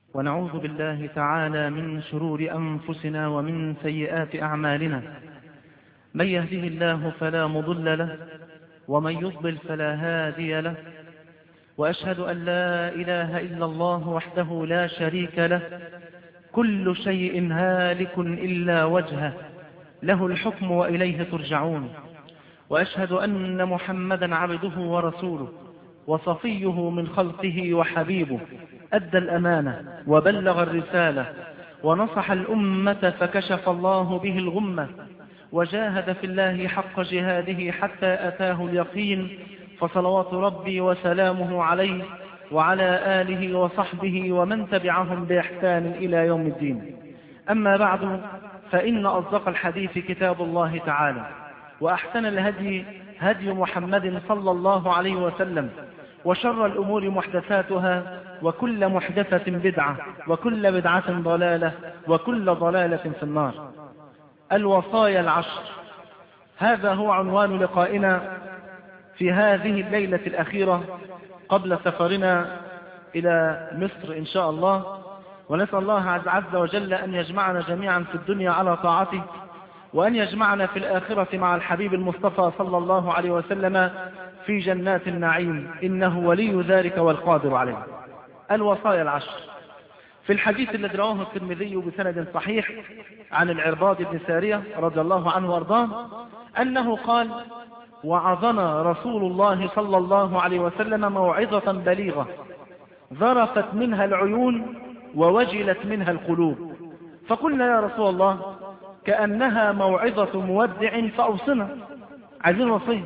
ونعوذ بالله تعالى من شرور أنفسنا ومن سيئات أعمالنا من يهده الله فلا مضل له ومن يضلل فلا هادي له وأشهد أن لا إله إلا الله وحده لا شريك له كل شيء هالك إلا وجهه له الحكم وإليه ترجعون وأشهد أن محمدا عبده ورسوله وصفيه من خلقه وحبيبه أدى الأمانة وبلغ الرسالة ونصح الأمة فكشف الله به الغمة وجاهد في الله حق جهاده حتى أتاه اليقين فصلوات ربي وسلامه عليه وعلى آله وصحبه ومن تبعهم بإحسان إلى يوم الدين أما بعد فإن أصدق الحديث كتاب الله تعالى وأحسن الهدي هدي محمد صلى الله عليه وسلم وشر الأمور محدثاتها وكل محدثة بدعة وكل بدعة ضلالة وكل ضلالة في النار الوصايا العشر هذا هو عنوان لقائنا في هذه الليلة الأخيرة قبل سفرنا إلى مصر إن شاء الله ونسأل الله عز وجل أن يجمعنا جميعا في الدنيا على طاعته وأن يجمعنا في الآخرة مع الحبيب المصطفى صلى الله عليه وسلم في جنات النعيم إنه ولي ذلك والقادر عليه الوصايا العشر في الحديث الذي رواه الترمذي بسند صحيح عن العرباض بن سارية رضي الله عنه وارضاه أنه قال وعظنا رسول الله صلى الله عليه وسلم موعظة بليغة ذرفت منها العيون ووجلت منها القلوب فقلنا يا رسول الله كأنها موعظة مودع فأوصنا عايزين وصية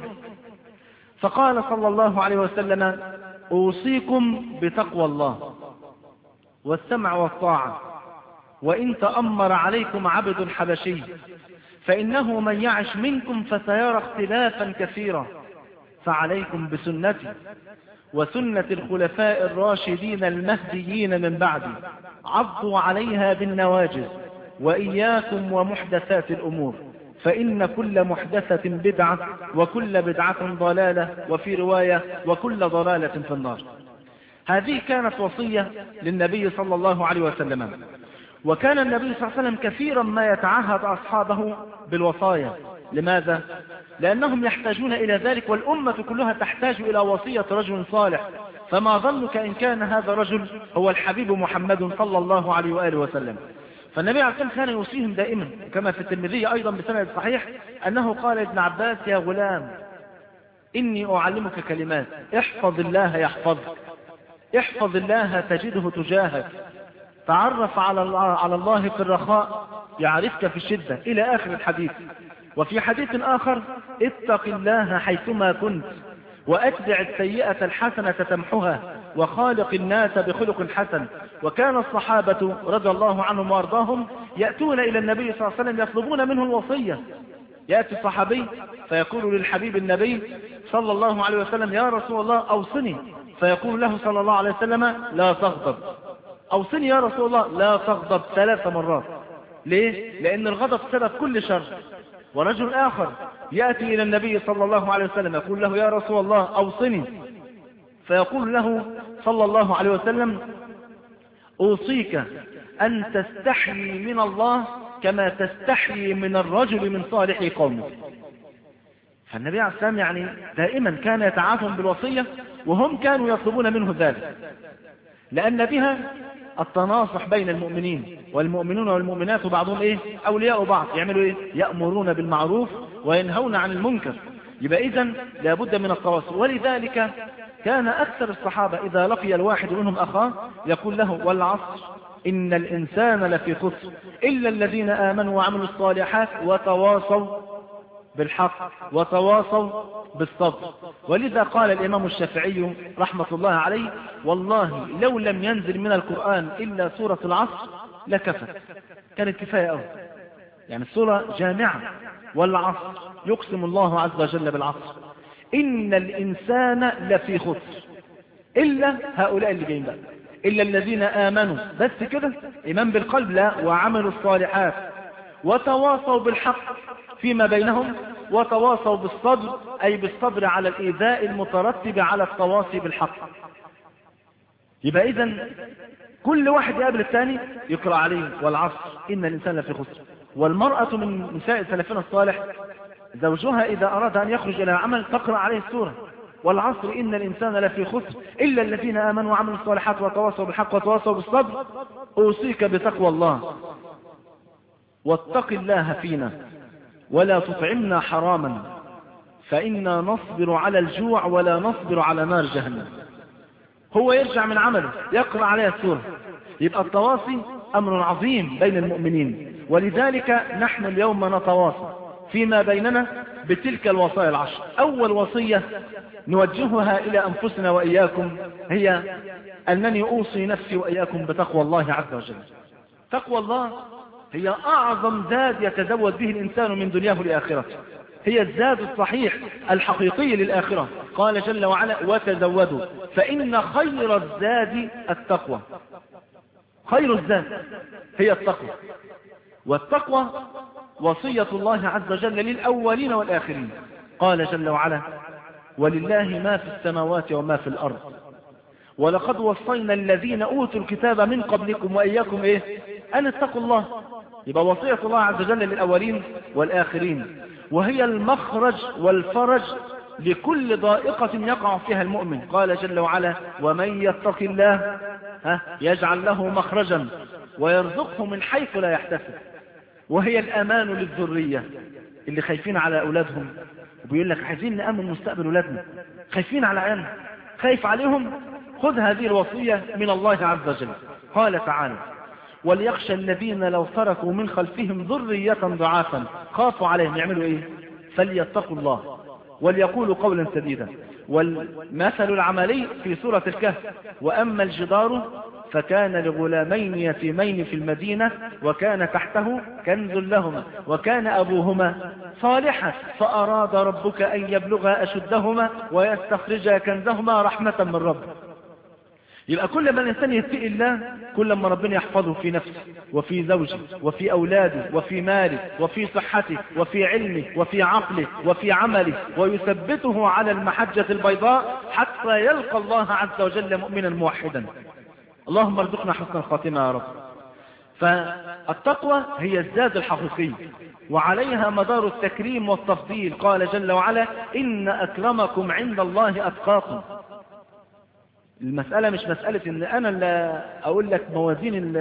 فقال صلى الله عليه وسلم أوصيكم بتقوى الله والسمع والطاعة وإن تأمر عليكم عبد حبشي فإنه من يعش منكم فسيرى اختلافا كثيرا فعليكم بسنتي وسنة الخلفاء الراشدين المهديين من بعدي عضوا عليها بالنواجز وإياكم ومحدثات الأمور فإن كل محدثة بدعة وكل بدعة ضلالة وفي رواية وكل ضلالة في النار هذه كانت وصية للنبي صلى الله عليه وسلم وكان النبي صلى الله عليه وسلم كثيرا ما يتعهد أصحابه بالوصايا لماذا؟ لأنهم يحتاجون إلى ذلك والأمة كلها تحتاج إلى وصية رجل صالح فما ظنك إن كان هذا الرجل هو الحبيب محمد صلى الله عليه وآله وسلم فالنبي عليه الصلاة والسلام كان يوصيهم دائما كما في الترمذي أيضا بسند صحيح أنه قال ابن عباس يا غلام إني أعلمك كلمات احفظ الله يحفظك احفظ الله تجده تجاهك تعرف على الله, على الله في الرخاء يعرفك في الشدة إلى آخر الحديث وفي حديث آخر اتق الله حيثما كنت وأتبع السيئة الحسنة تمحها وخالق الناس بخلق حسن وكان الصحابة رضي الله عنهم وارضاهم يأتون إلى النبي صلى الله عليه وسلم يطلبون منه الوصية يأتي الصحابي فيقول للحبيب النبي صلى الله عليه وسلم يا رسول الله أوصني فيقول له صلى الله عليه وسلم لا تغضب أوصني يا رسول الله لا تغضب ثلاث مرات ليه؟ لأن الغضب سبب كل شر ورجل آخر يأتي إلى النبي صلى الله عليه وسلم يقول له يا رسول الله أوصني فيقول له صلى الله عليه وسلم أوصيك أن تستحيي من الله كما تستحيي من الرجل من صالح قومه فالنبي عليه السلام يعني دائما كان يتعافهم بالوصية وهم كانوا يطلبون منه ذلك لأن بها التناصح بين المؤمنين والمؤمنون والمؤمنات بعضهم ايه اولياء بعض يعملوا ايه يأمرون بالمعروف وينهون عن المنكر يبقى اذا لابد من التواصل ولذلك كان اكثر الصحابة اذا لقي الواحد منهم اخاه يقول له والعصر ان الانسان لفي خسر الا الذين امنوا وعملوا الصالحات وتواصوا بالحق وتواصوا بالصبر ولذا قال الإمام الشافعي رحمة الله عليه والله لو لم ينزل من القرآن إلا سورة العصر لكفت كانت كفاية أوي يعني السورة جامعة والعصر يقسم الله عز وجل بالعصر إن الإنسان لفي خسر إلا هؤلاء اللي جايين بقى إلا الذين آمنوا بس كده إيمان بالقلب لا وعملوا الصالحات وتواصوا بالحق فيما بينهم وتواصوا بالصبر أي بالصبر على الإيذاء المترتب على التواصي بالحق يبقى إذا كل واحد يقابل الثاني يقرأ عليه والعصر إن الإنسان لفي خسر والمرأة من نساء سلفنا الصالح زوجها إذا أراد أن يخرج إلى العمل تقرأ عليه السورة والعصر إن الإنسان لفي خسر إلا الذين آمنوا وعملوا الصالحات وتواصوا بالحق وتواصوا بالصبر أوصيك بتقوى الله واتق الله فينا ولا تطعمنا حراما فإنا نصبر على الجوع ولا نصبر على نار جهنم هو يرجع من عمله يقرأ عليها السورة يبقى التواصي أمر عظيم بين المؤمنين ولذلك نحن اليوم نتواصى فيما بيننا بتلك الوصايا العشر أول وصية نوجهها إلى أنفسنا وإياكم هي أنني أوصي نفسي وإياكم بتقوى الله عز وجل تقوى الله هي أعظم زاد يتزود به الإنسان من دنياه لآخرته هي الزاد الصحيح الحقيقي للآخرة قال جل وعلا وتزودوا فإن خير الزاد التقوى خير الزاد هي التقوى والتقوى وصية الله عز وجل للأولين والآخرين قال جل وعلا ولله ما في السماوات وما في الأرض ولقد وصينا الذين أوتوا الكتاب من قبلكم وإياكم إيه أن اتقوا الله يبقى وصية الله عز وجل للأولين والآخرين وهي المخرج والفرج لكل ضائقة يقع فيها المؤمن قال جل وعلا ومن يتق الله ها يجعل له مخرجا ويرزقه من حيث لا يحتسب وهي الأمان للذرية اللي خايفين على أولادهم وبيقول لك عايزين نأمن مستقبل أولادنا خايفين على عيالنا خايف عليهم خذ هذه الوصية من الله عز وجل قال تعالى وليخشى الذين لو تركوا من خلفهم ذرية ضعافا خافوا عليهم يعملوا ايه فليتقوا الله وليقولوا قولا سديدا والمثل العملي في سورة الكهف وأما الجدار فكان لغلامين يتيمين في المدينة وكان تحته كنز لهما وكان أبوهما صالحا فأراد ربك أن يبلغا أشدهما ويستخرجا كنزهما رحمة من ربك يبقى كل ما الإنسان يتقي الله كل ما ربنا يحفظه في نفسه وفي زوجه وفي أولاده وفي ماله وفي صحته وفي علمه وفي عقله وفي عمله ويثبته على المحجة البيضاء حتى يلقى الله عز وجل مؤمنا موحدا اللهم ارزقنا حسن الخاتمة يا رب فالتقوى هي الزاد الحقيقي وعليها مدار التكريم والتفضيل قال جل وعلا إن أكرمكم عند الله أتقاكم المسألة مش مسألة ان انا اللي اقول لك موازين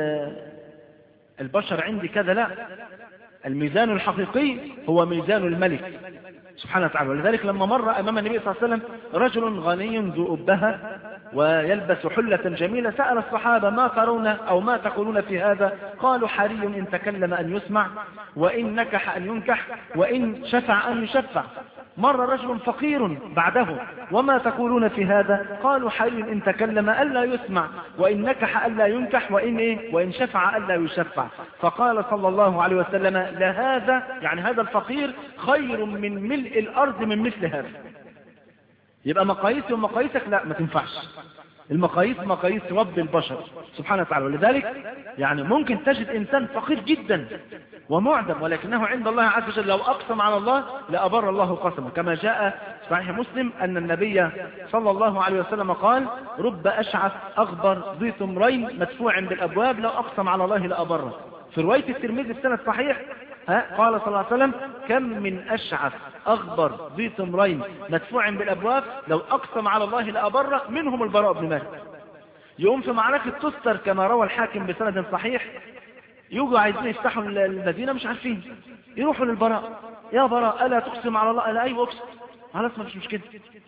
البشر عندي كذا لا الميزان الحقيقي هو ميزان الملك سبحانه وتعالى ولذلك لما مر أمام النبي صلى الله عليه وسلم رجل غني ذو أبهة ويلبس حلة جميلة سأل الصحابة ما ترون أو ما تقولون في هذا قالوا حري إن تكلم أن يسمع وإن نكح أن ينكح وإن شفع أن يشفع مر رجل فقير بعده وما تقولون في هذا قالوا حري إن تكلم ألا يسمع وإن نكح ألا ينكح وإن, إيه؟ وإن شفع ألا يشفع فقال صلى الله عليه وسلم لهذا يعني هذا الفقير خير من ملء الأرض من مثل هذا يبقى مقاييسي ومقاييسك لا ما تنفعش المقاييس مقاييس رب البشر سبحانه وتعالى ولذلك يعني ممكن تجد إنسان فقير جدا ومعدم ولكنه عند الله عز وجل لو أقسم على الله لأبر الله قسمه كما جاء صحيح مسلم أن النبي صلى الله عليه وسلم قال رب أشعث أغبر ذي ثمرين مدفوع بالأبواب لو أقسم على الله لأبره في رواية الترمذي السنة الصحيح ها قال صلى الله عليه وسلم كم من أشعث أغبر ذي تمرين مدفوع بالأبواب لو أقسم على الله لأبره منهم البراء بن مالك يقوم في معركة تستر كما روى الحاكم بسند صحيح يجوا عايزين يفتحوا المدينة مش عارفين يروحوا للبراء يا براء ألا تقسم على الله ألا أيوة أقسم خلاص ما فيش مشكلة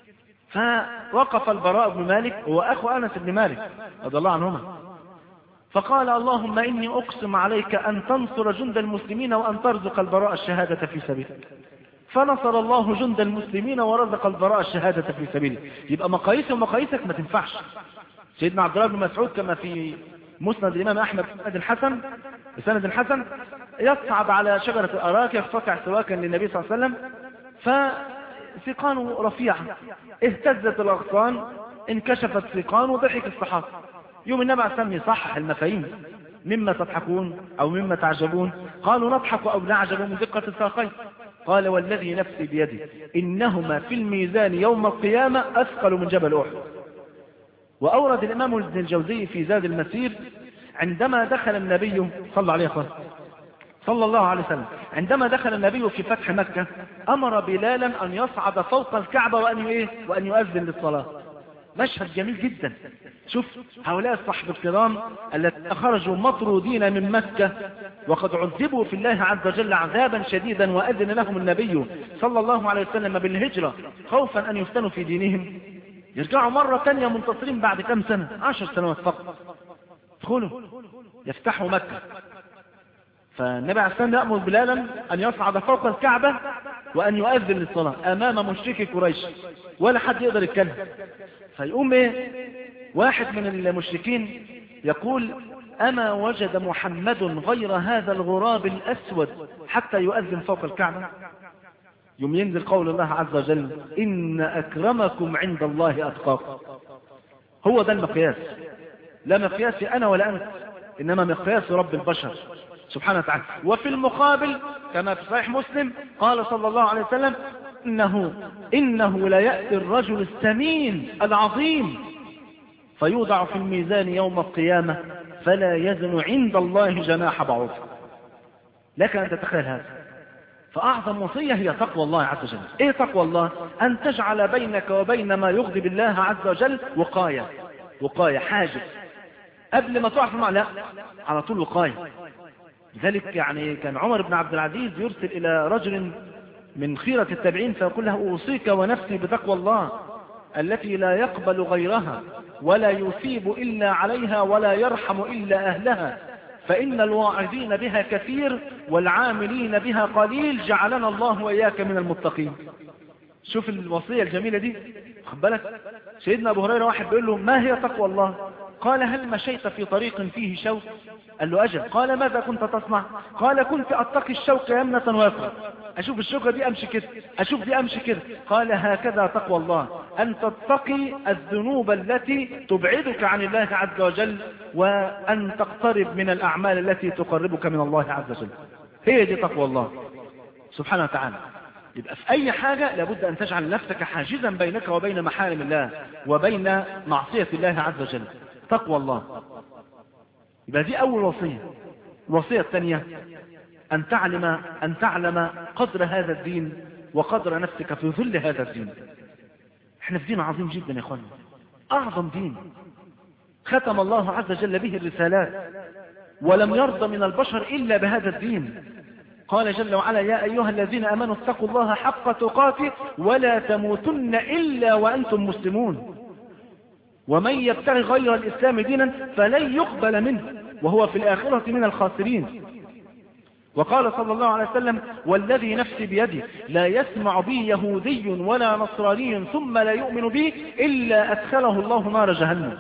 فوقف البراء بن مالك هو أخو أنس بن مالك رضي الله عنهما فقال اللهم إني أقسم عليك أن تنصر جند المسلمين وأن ترزق البراء الشهادة في سبيلك فنصر الله جند المسلمين ورزق البراء الشهادة في سبيله يبقى مقاييسه ومقاييسك ما تنفعش سيدنا عبد الله بن مسعود كما في مسند الإمام أحمد بسند الحسن بسند الحسن يصعد على شجرة الأراك يقتطع سواكا للنبي صلى الله عليه وسلم فسقانه رفيعة اهتزت الأغصان انكشفت سقان وضحك الصحابة يوم النبي عليه السلام يصحح المفاهيم مما تضحكون أو مما تعجبون قالوا نضحك أو نعجب من دقة الساقين قال والذي نفسي بيده إنهما في الميزان يوم القيامة أثقل من جبل أحد وأورد الإمام ابن الجوزي في زاد المسير عندما دخل النبي صلى عليه وسلم صلى الله عليه وسلم عندما دخل النبي في فتح مكة أمر بلالا أن يصعد فوق الكعبة وأن إيه وأن يؤذن للصلاة مشهد جميل جدا شوف هؤلاء الصحب الكرام الذين خرجوا مطرودين من مكة وقد عذبوا في الله عز وجل عذابا شديدا وأذن لهم النبي صلى الله عليه وسلم بالهجرة خوفا أن يفتنوا في دينهم يرجعوا مرة ثانية منتصرين بعد كم سنة عشر سنوات فقط ادخلوا يفتحوا مكة فالنبي عليه السلام يأمر بلالا أن يصعد فوق الكعبة وأن يؤذن للصلاة أمام مشركي قريش ولا حد يقدر يتكلم فيقوم ايه واحد من المشركين يقول أما وجد محمد غير هذا الغراب الأسود حتى يؤذن فوق الكعبة يوم ينزل قول الله عز وجل إن أكرمكم عند الله أتقاكم هو ده المقياس لا مقياسي أنا ولا أنت إنما مقياس رب البشر سبحانه وتعالى وفي المقابل كما في صحيح مسلم قال صلى الله عليه وسلم إنه, إنه لا يأتي الرجل السمين العظيم فيوضع في الميزان يوم القيامة فلا يزن عند الله جناح بعوض لك أن تتخيل هذا فأعظم وصية هي تقوى الله عز وجل إيه تقوى الله أن تجعل بينك وبين ما يغضب الله عز وجل وقاية وقاية حاجز قبل ما تقع في الماء لا على طول وقاية لذلك يعني كان عمر بن عبد العزيز يرسل إلى رجل من خيرة التابعين فيقول له أوصيك ونفسي بتقوى الله التي لا يقبل غيرها ولا يثيب إلا عليها ولا يرحم إلا أهلها فإن الواعظين بها كثير والعاملين بها قليل جعلنا الله وإياك من المتقين شوف الوصية الجميلة دي خد بالك سيدنا أبو هريرة واحد بيقول له ما هي تقوى الله قال هل مشيت في طريق فيه شوك قال له أجل قال ماذا كنت تصنع قال كنت أتقي الشوك يمنة ويسرا أشوف الشوكة دي أمشي كده أشوف دي أمشي كده قال هكذا تقوى الله أن تتقي الذنوب التي تبعدك عن الله عز وجل وأن تقترب من الأعمال التي تقربك من الله عز وجل هي دي تقوى الله سبحانه وتعالى يبقى في أي حاجة لابد أن تجعل نفسك حاجزا بينك وبين محارم الله وبين معصية الله عز وجل تقوى الله يبقى دي أول وصية الوصية الثانية أن تعلم أن تعلم قدر هذا الدين وقدر نفسك في ظل هذا الدين احنا في دين عظيم جدا يا اخوانا أعظم دين ختم الله عز وجل به الرسالات ولم يرضى من البشر إلا بهذا الدين قال جل وعلا يا أيها الذين أمنوا اتقوا الله حق تقاته ولا تموتن إلا وأنتم مسلمون ومن يبتغي غير الإسلام دينا فلن يقبل منه وهو في الآخرة من الخاسرين وقال صلى الله عليه وسلم والذي نفسي بيده لا يسمع بي يهودي ولا نصراني ثم لا يؤمن بي إلا أدخله الله نار جهنم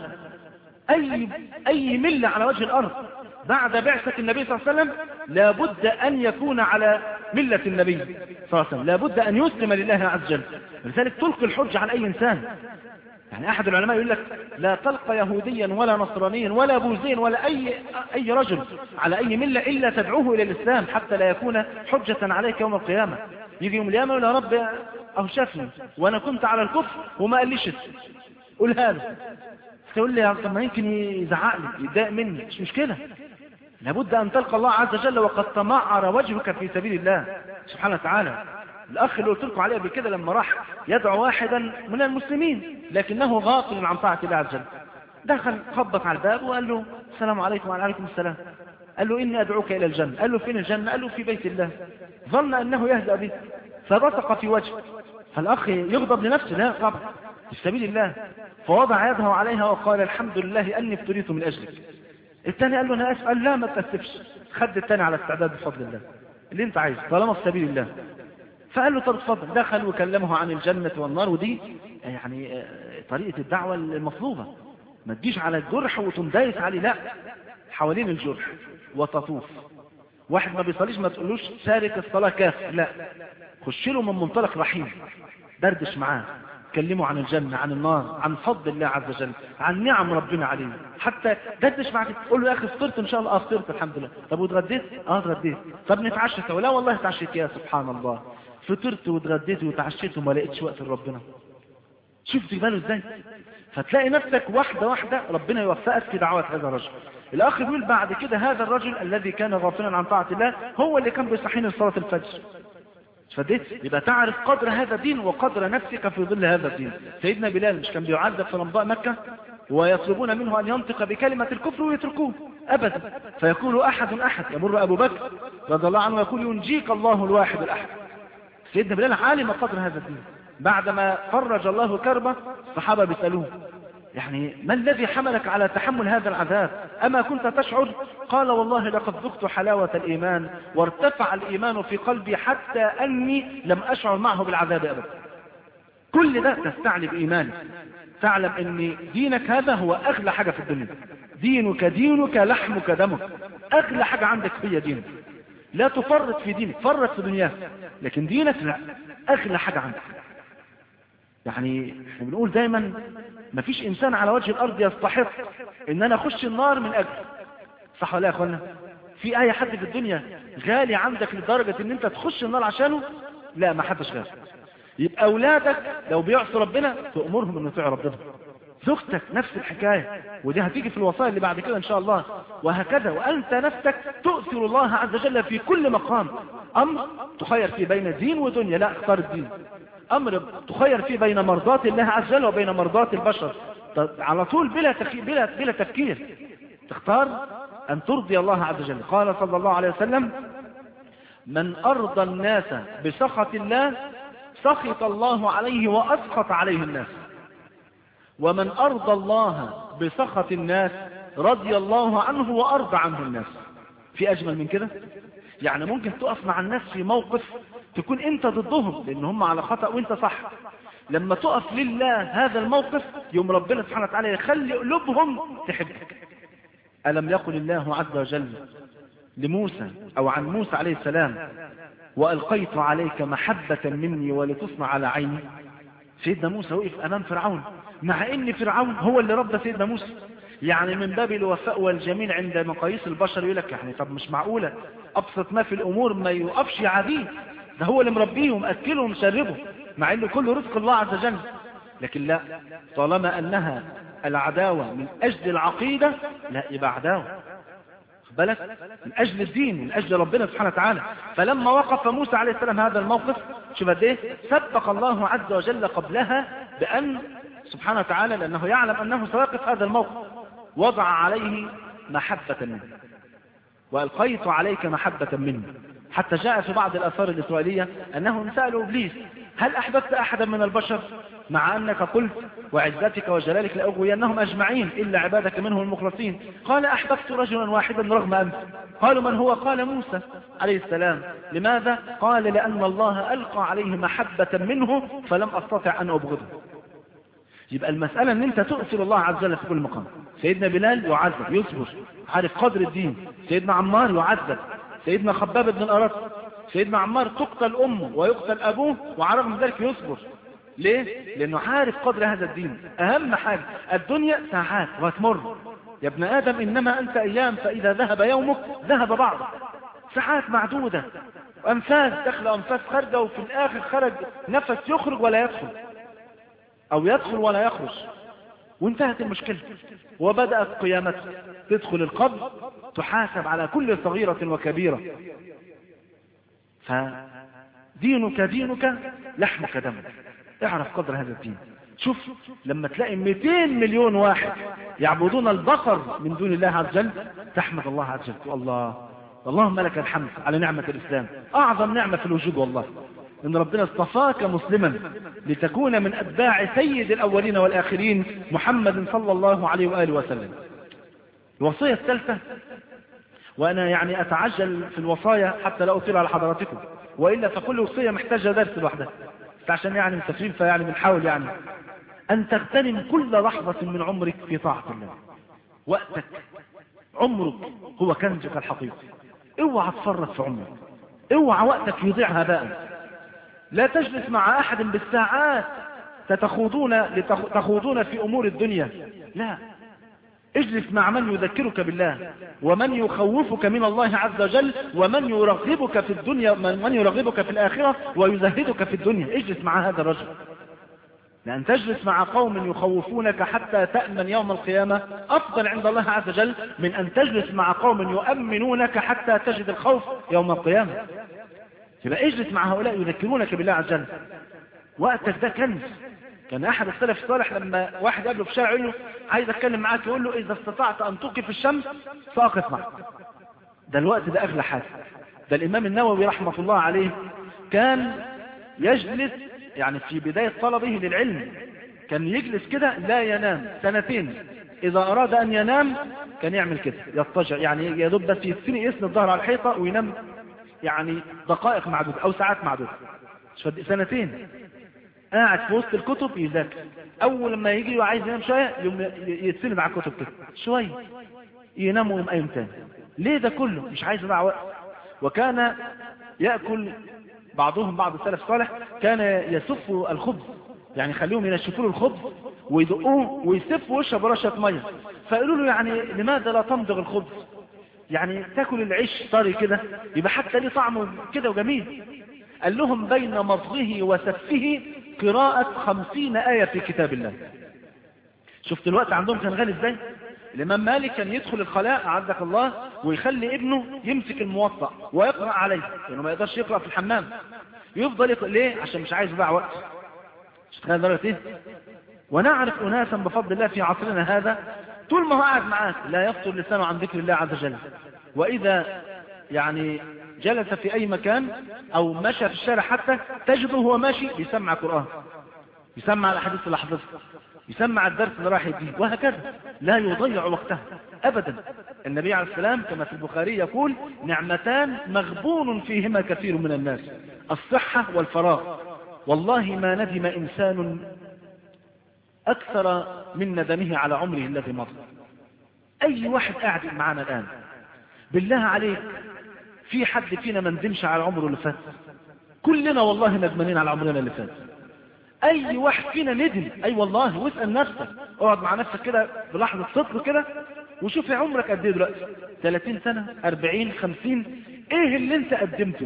أي, أي ملة على وجه الأرض بعد بعثة النبي صلى الله عليه وسلم لابد أن يكون على ملة النبي صلى الله عليه وسلم لابد أن يسلم لله عز وجل لذلك تلقي الحج عن أي إنسان يعني أحد العلماء يقول لك لا تلقى يهوديا ولا نصرانيا ولا بوذيا ولا أي, أي رجل على أي ملة إلا تدعوه إلى الإسلام حتى لا يكون حجة عليك يوم القيامة يجي يوم القيامة يقول يا رب أو شافني وأنا كنت على الكفر وما قاليش قول هذا تقول لي طب ما يمكن يزعق لي يتضايق مني مش مشكلة لابد أن تلقى الله عز وجل وقد تمعر وجهك في سبيل الله سبحانه وتعالى الأخ اللي قلت لكم عليه بكده لما راح يدعو واحدا من المسلمين لكنه غافل عن طاعة الله عز وجل دخل خبط على الباب وقال له السلام عليكم وعليكم السلام قال له إني أدعوك إلى الجنة قال له فين الجنة قال له في بيت الله ظن أنه يهدأ به فبصق في وجهه فالأخ يغضب لنفسه لا طبعا في سبيل الله فوضع يده عليها وقال الحمد لله أني ابتليت من أجلك الثاني قال له أنا أسف قال لا ما تأسفش خد الثاني على استعداد بفضل الله اللي انت عايز طالما في سبيل الله فقال له طب اتفضل دخل وكلمه عن الجنة والنار ودي يعني طريقة الدعوة المطلوبة ما تجيش على الجرح وتندايس عليه لا حوالين الجرح وتطوف واحد ما بيصليش ما تقولوش شارك الصلاة كاف لا خش له من منطلق رحيم دردش معاه كلمه عن الجنة عن النار عن فضل الله عز وجل عن نعم ربنا عليه حتى دردش معك تقول له يا اخي فطرت ان شاء الله اه فطرت الحمد لله طب واتغديت اه اتغديت طب نتعشى سوا لا والله اتعشيت يا سبحان الله فطرت واتغديت وتعشيت وما لقيتش وقت لربنا شفت باله ازاي فتلاقي نفسك واحدة واحدة ربنا يوفقك في دعوة هذا الرجل الأخ بيقول بعد كده هذا الرجل الذي كان غافلا عن طاعة الله هو اللي كان بيصحيني لصلاة الفجر فديت يبقى تعرف قدر هذا الدين وقدر نفسك في ظل هذا الدين سيدنا بلال مش كان بيعذب في رمضاء مكة ويطلبون منه أن ينطق بكلمة الكفر ويتركوه أبدا فيقول أحد أحد يمر أبو بكر رضي الله عنه ويقول ينجيك الله الواحد الأحد سيدنا بلال عالم قدر هذا الدين بعدما فرج الله كربه الصحابة بيسألوه يعني ما الذي حملك على تحمل هذا العذاب أما كنت تشعر قال والله لقد ذقت حلاوة الإيمان وارتفع الإيمان في قلبي حتى أني لم أشعر معه بالعذاب أبدا كل ده تستعني بإيمانك تعلم أن دينك هذا هو أغلى حاجة في الدنيا دينك دينك لحمك دمك أغلى حاجة عندك هي دينك لا تفرط في دينك فرط في دنياك لكن دينك لا أغلى حاجة عندك يعني احنا بنقول دايما مفيش انسان على وجه الارض يستحق ان انا اخش النار من اجل صح ولا يا اخوانا في اي حد في الدنيا غالي عندك لدرجة ان انت تخش النار عشانه لا ما حدش غالي يبقى اولادك لو بيعصوا ربنا تأمرهم انه يطيعوا ربنا زوجتك نفس الحكاية ودي هتيجي في الوصايا اللي بعد كده ان شاء الله وهكذا وانت نفسك تؤثر الله عز وجل في كل مقام امر تخير في بين دين ودنيا لا اختار الدين امر تخير فيه بين مرضات الله عز وجل وبين مرضات البشر على طول بلا, تخي... بلا, بلا تفكير تختار ان ترضي الله عز وجل قال صلى الله عليه وسلم من ارضى الناس بسخط الله سخط الله عليه واسخط عليه الناس ومن ارضى الله بسخط الناس رضي الله عنه وارضى عنه الناس في اجمل من كده يعني ممكن تقف مع الناس في موقف تكون انت ضدهم لان هم على خطأ وانت صح لما تقف لله هذا الموقف يوم ربنا سبحانه وتعالى يخلي قلوبهم تحبك ألم يقل الله عز وجل لموسى أو عن موسى عليه السلام وألقيت عليك محبة مني ولتصنع على عيني سيدنا موسى وقف أمام فرعون مع ان فرعون هو اللي ربى سيدنا موسى يعني من باب الوفاء والجميل عند مقاييس البشر يقول لك يعني طب مش معقولة أبسط ما في الأمور ما يوقفش عديد ده هو اللي مربيه ومأكله ومشربه مع انه كله رزق الله عز وجل لكن لا طالما أنها العداوة من أجل العقيدة لا يبقى عداوة بالك من أجل الدين من أجل ربنا سبحانه وتعالى فلما وقف موسى عليه السلام هذا الموقف شوف قد ايه سبق الله عز وجل قبلها بأن سبحانه وتعالى لأنه يعلم أنه سيقف هذا الموقف وضع عليه محبة منه وألقيت عليك محبة منه حتى جاء في بعض الأثار الإسرائيلية أنهم سألوا إبليس هل أحببت أحدا من البشر مع أنك قلت وعزتك وجلالك لأغوينهم أجمعين إلا عبادك منهم المخلصين قال أحببت رجلا واحدا رغم أنت قالوا من هو قال موسى عليه السلام لماذا قال لأن الله ألقى عليه محبة منه فلم أستطع أن أبغضه يبقى المسألة ان انت تؤثر الله عز وجل في كل مقام سيدنا بلال يعذب يصبر عارف قدر الدين سيدنا عمار يعذب سيدنا خباب بن الأرط سيدنا عمار تقتل أمه ويقتل أبوه وعلى رغم ذلك يصبر ليه؟ لأنه عارف قدر هذا الدين أهم حاجة الدنيا ساعات وهتمر يا ابن آدم إنما أنت أيام فإذا ذهب يومك ذهب بعضك ساعات معدودة أنفاس دخل أنفاس خارجة وفي الآخر خرج نفس يخرج ولا يدخل أو يدخل ولا يخرج وانتهت المشكلة وبدأت قيامته تدخل القبر تحاسب على كل صغيرة وكبيرة فدينك دينك لحمك دمك اعرف قدر هذا الدين شوف لما تلاقي 200 مليون واحد يعبدون البقر من دون الله عز وجل تحمد الله عز وجل الله اللهم لك الحمد على نعمة الإسلام أعظم نعمة في الوجود والله ان ربنا اصطفاك مسلما لتكون من اتباع سيد الاولين والاخرين محمد صلى الله عليه وآله وسلم الوصية الثالثة وانا يعني اتعجل في الوصايا حتى لا اطيل على حضراتكم وإلا فكل وصية محتاجة درس لوحدها عشان يعني مسافرين فيعني بنحاول يعني أن تغتنم كل لحظة من عمرك في طاعة الله وقتك عمرك هو كنزك الحقيقي اوعى تفرط في عمرك اوعى وقتك يضيع هباء لا تجلس مع أحد بالساعات تتخوضون تخوضون في أمور الدنيا لا اجلس مع من يذكرك بالله ومن يخوفك من الله عز وجل ومن يرغبك في الدنيا من يرغبك في الآخرة ويزهدك في الدنيا اجلس مع هذا الرجل لأن تجلس مع قوم يخوفونك حتى تأمن يوم القيامة أفضل عند الله عز وجل من أن تجلس مع قوم يؤمنونك حتى تجد الخوف يوم القيامة يبقى اجلس مع هؤلاء يذكرونك بالله عز وجل وقتك ده كنز كان أحد السلف الصالح لما واحد قابله في الشارع يقول له عايز أتكلم معاك يقول له إذا استطعت أن توقف الشمس فأقف معك ده الوقت ده أغلى حاجة ده الإمام النووي رحمة الله عليه كان يجلس يعني في بداية طلبه للعلم كان يجلس كده لا ينام سنتين إذا أراد أن ينام كان يعمل كده يضطجع يعني يا دوب بس يسني يسند الظهر على الحيطة وينام يعني دقائق معدودة أو ساعات معدودة سنتين قاعد في وسط الكتب يذاكر أول ما يجي وعايز ينام شوية يتسند على الكتب كده شوية ينام ويقوم قايم تاني ليه ده كله مش عايز يضيع وقت وكان يأكل بعضهم بعض السلف الصالح كان يسف الخبز يعني يخليهم ينشفوا له الخبز ويدقوه ويسفوا وشه برشة مية فقالوا له يعني لماذا لا تمضغ الخبز يعني تاكل العيش طري كده يبقى حتى ليه طعمه كده وجميل قال لهم بين مضغه وسفه قراءة خمسين آية في كتاب الله شفت الوقت عندهم كان غالي ازاي الإمام مالك كان يدخل الخلاء عزك الله ويخلي ابنه يمسك الموطأ ويقرأ عليه لأنه ما يقدرش يقرأ في الحمام يفضل يقرأ ليه عشان مش عايز يضيع وقت مش تخيل درجة ايه ونعرف أناسا بفضل الله في عصرنا هذا طول ما هو قاعد معاك لا يفطر لسانه عن ذكر الله عز وجل وإذا يعني جلس في أي مكان أو مشى في الشارع حتى تجده هو ماشي بيسمع قرآن يسمع الأحاديث اللي حفظها يسمع الدرس اللي راح يديه وهكذا لا يضيع وقتها أبدا النبي عليه السلام كما في البخاري يقول نعمتان مغبون فيهما كثير من الناس الصحة والفراغ والله ما ندم إنسان أكثر من ندمه على عمره الذي مضى أي واحد قاعد معنا الآن بالله عليك في حد فينا ما ندمش على عمره اللي فات كلنا والله ندمانين على عمرنا اللي فات اي واحد فينا ندم اي والله واسأل نفسك اقعد مع نفسك كده بلحظة صدق كده وشوف عمرك قد ايه دلوقتي 30 سنة 40 50 ايه اللي انت قدمته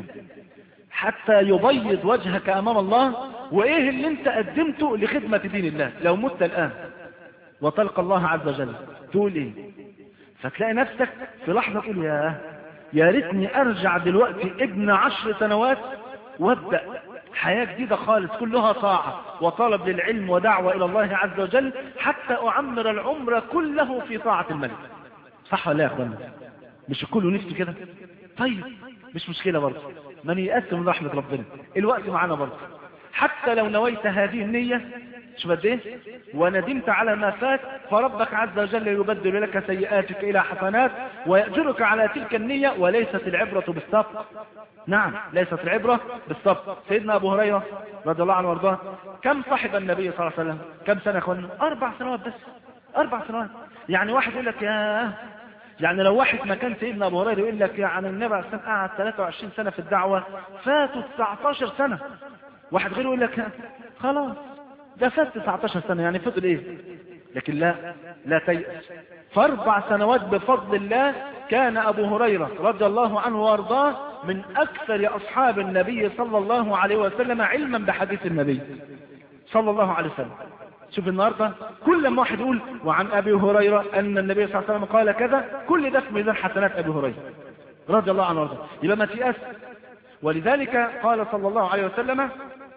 حتى يبيض وجهك امام الله وايه اللي انت قدمته لخدمة دين الله لو مت الان وتلقى الله عز وجل تقول ايه فتلاقي نفسك في لحظة تقول يا يا ريتني ارجع دلوقتي ابن عشر سنوات وابدأ حياة جديدة خالص كلها طاعة وطلب للعلم ودعوة إلى الله عز وجل حتى أعمر العمر كله في طاعة الملك صح ولا يا أخوانا مش كله نفسه كده طيب مش مشكلة برضه من يقسم من رحمة ربنا الوقت معانا برضه حتى لو نويت هذه النية شو قد ايه وندمت على ما فات فربك عز وجل يبدل لك سيئاتك الى حسنات ويأجرك على تلك النية وليست العبرة بالسبق نعم ليست العبرة بالسبق سيدنا ابو هريرة رضي الله عنه وارضاه كم صاحب النبي صلى الله عليه وسلم كم سنة اخوانا اربع سنوات بس اربع سنوات يعني واحد يقول لك يا يعني لو واحد مكان سيدنا ابو هريره يقول لك يعني النبي عليه الصلاه قعد 23 سنه في الدعوه فاتوا 19 سنه واحد غيره يقول لك خلاص ده فات 19 سنة يعني فضل ايه لكن لا لا تيأس فاربع سنوات بفضل الله كان ابو هريرة رضي الله عنه وارضاه من اكثر اصحاب النبي صلى الله عليه وسلم علما بحديث النبي صلى الله عليه وسلم شوف النهاردة كل ما واحد يقول وعن ابي هريرة ان النبي صلى الله عليه وسلم قال كذا كل ده في ميزان حسنات ابي هريرة رضي الله عنه وارضاه يبقى ما تيأس ولذلك قال صلى الله عليه وسلم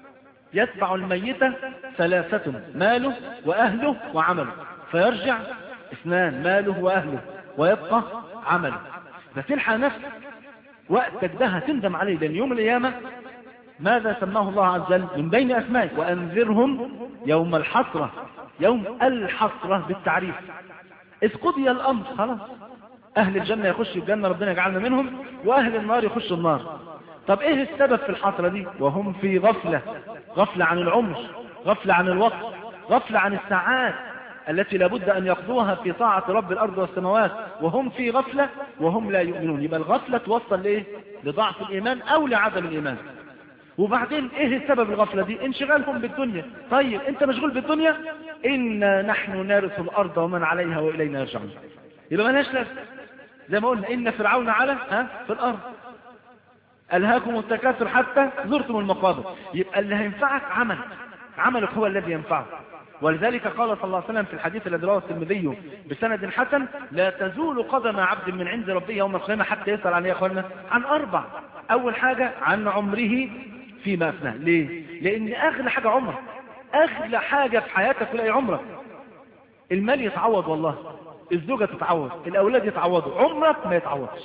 يتبع الميت ثلاثة ماله وأهله وعمله فيرجع اثنان ماله وأهله ويبقى عمله فتلحى نفسك وقتك ده هتندم عليه لأن يوم القيامة ماذا سماه الله عز وجل من بين أسمائك وأنذرهم يوم الحسرة يوم الحسرة بالتعريف إذ قضي الأمر خلاص أهل الجنة يخشوا الجنة ربنا يجعلنا منهم وأهل النار يخشوا النار طب ايه السبب في الحسرة دي وهم في غفلة غفلة عن العمر غفلة عن الوقت غفلة عن الساعات التي لابد أن يقضوها في طاعة رب الأرض والسماوات وهم في غفلة وهم لا يؤمنون يبقى الغفلة توصل لإيه لضعف الإيمان أو لعدم الإيمان وبعدين ايه السبب الغفلة دي انشغالهم بالدنيا طيب انت مشغول بالدنيا إنا نحن نارث الأرض ومن عليها وإلينا يرجعون يبقى ملهاش لازمه زي ما قلنا إن فرعون على ها في الأرض ألهاكم التكاثر حتى زرتم المقابر يبقى اللي هينفعك عمل عملك هو الذي ينفعه ولذلك قال صلى الله عليه وسلم في الحديث الذي رواه الترمذي بسند حسن لا تزول قدم عبد من عند ربه يوم القيامة حتى يسأل عن ايه يا اخوانا عن اربع اول حاجة عن عمره فيما افناه ليه لان اغلى حاجة عمره اغلى حاجة في حياتك كلها هي عمرك المال يتعوض والله الزوجة تتعوض الاولاد يتعوضوا عمرك ما يتعوضش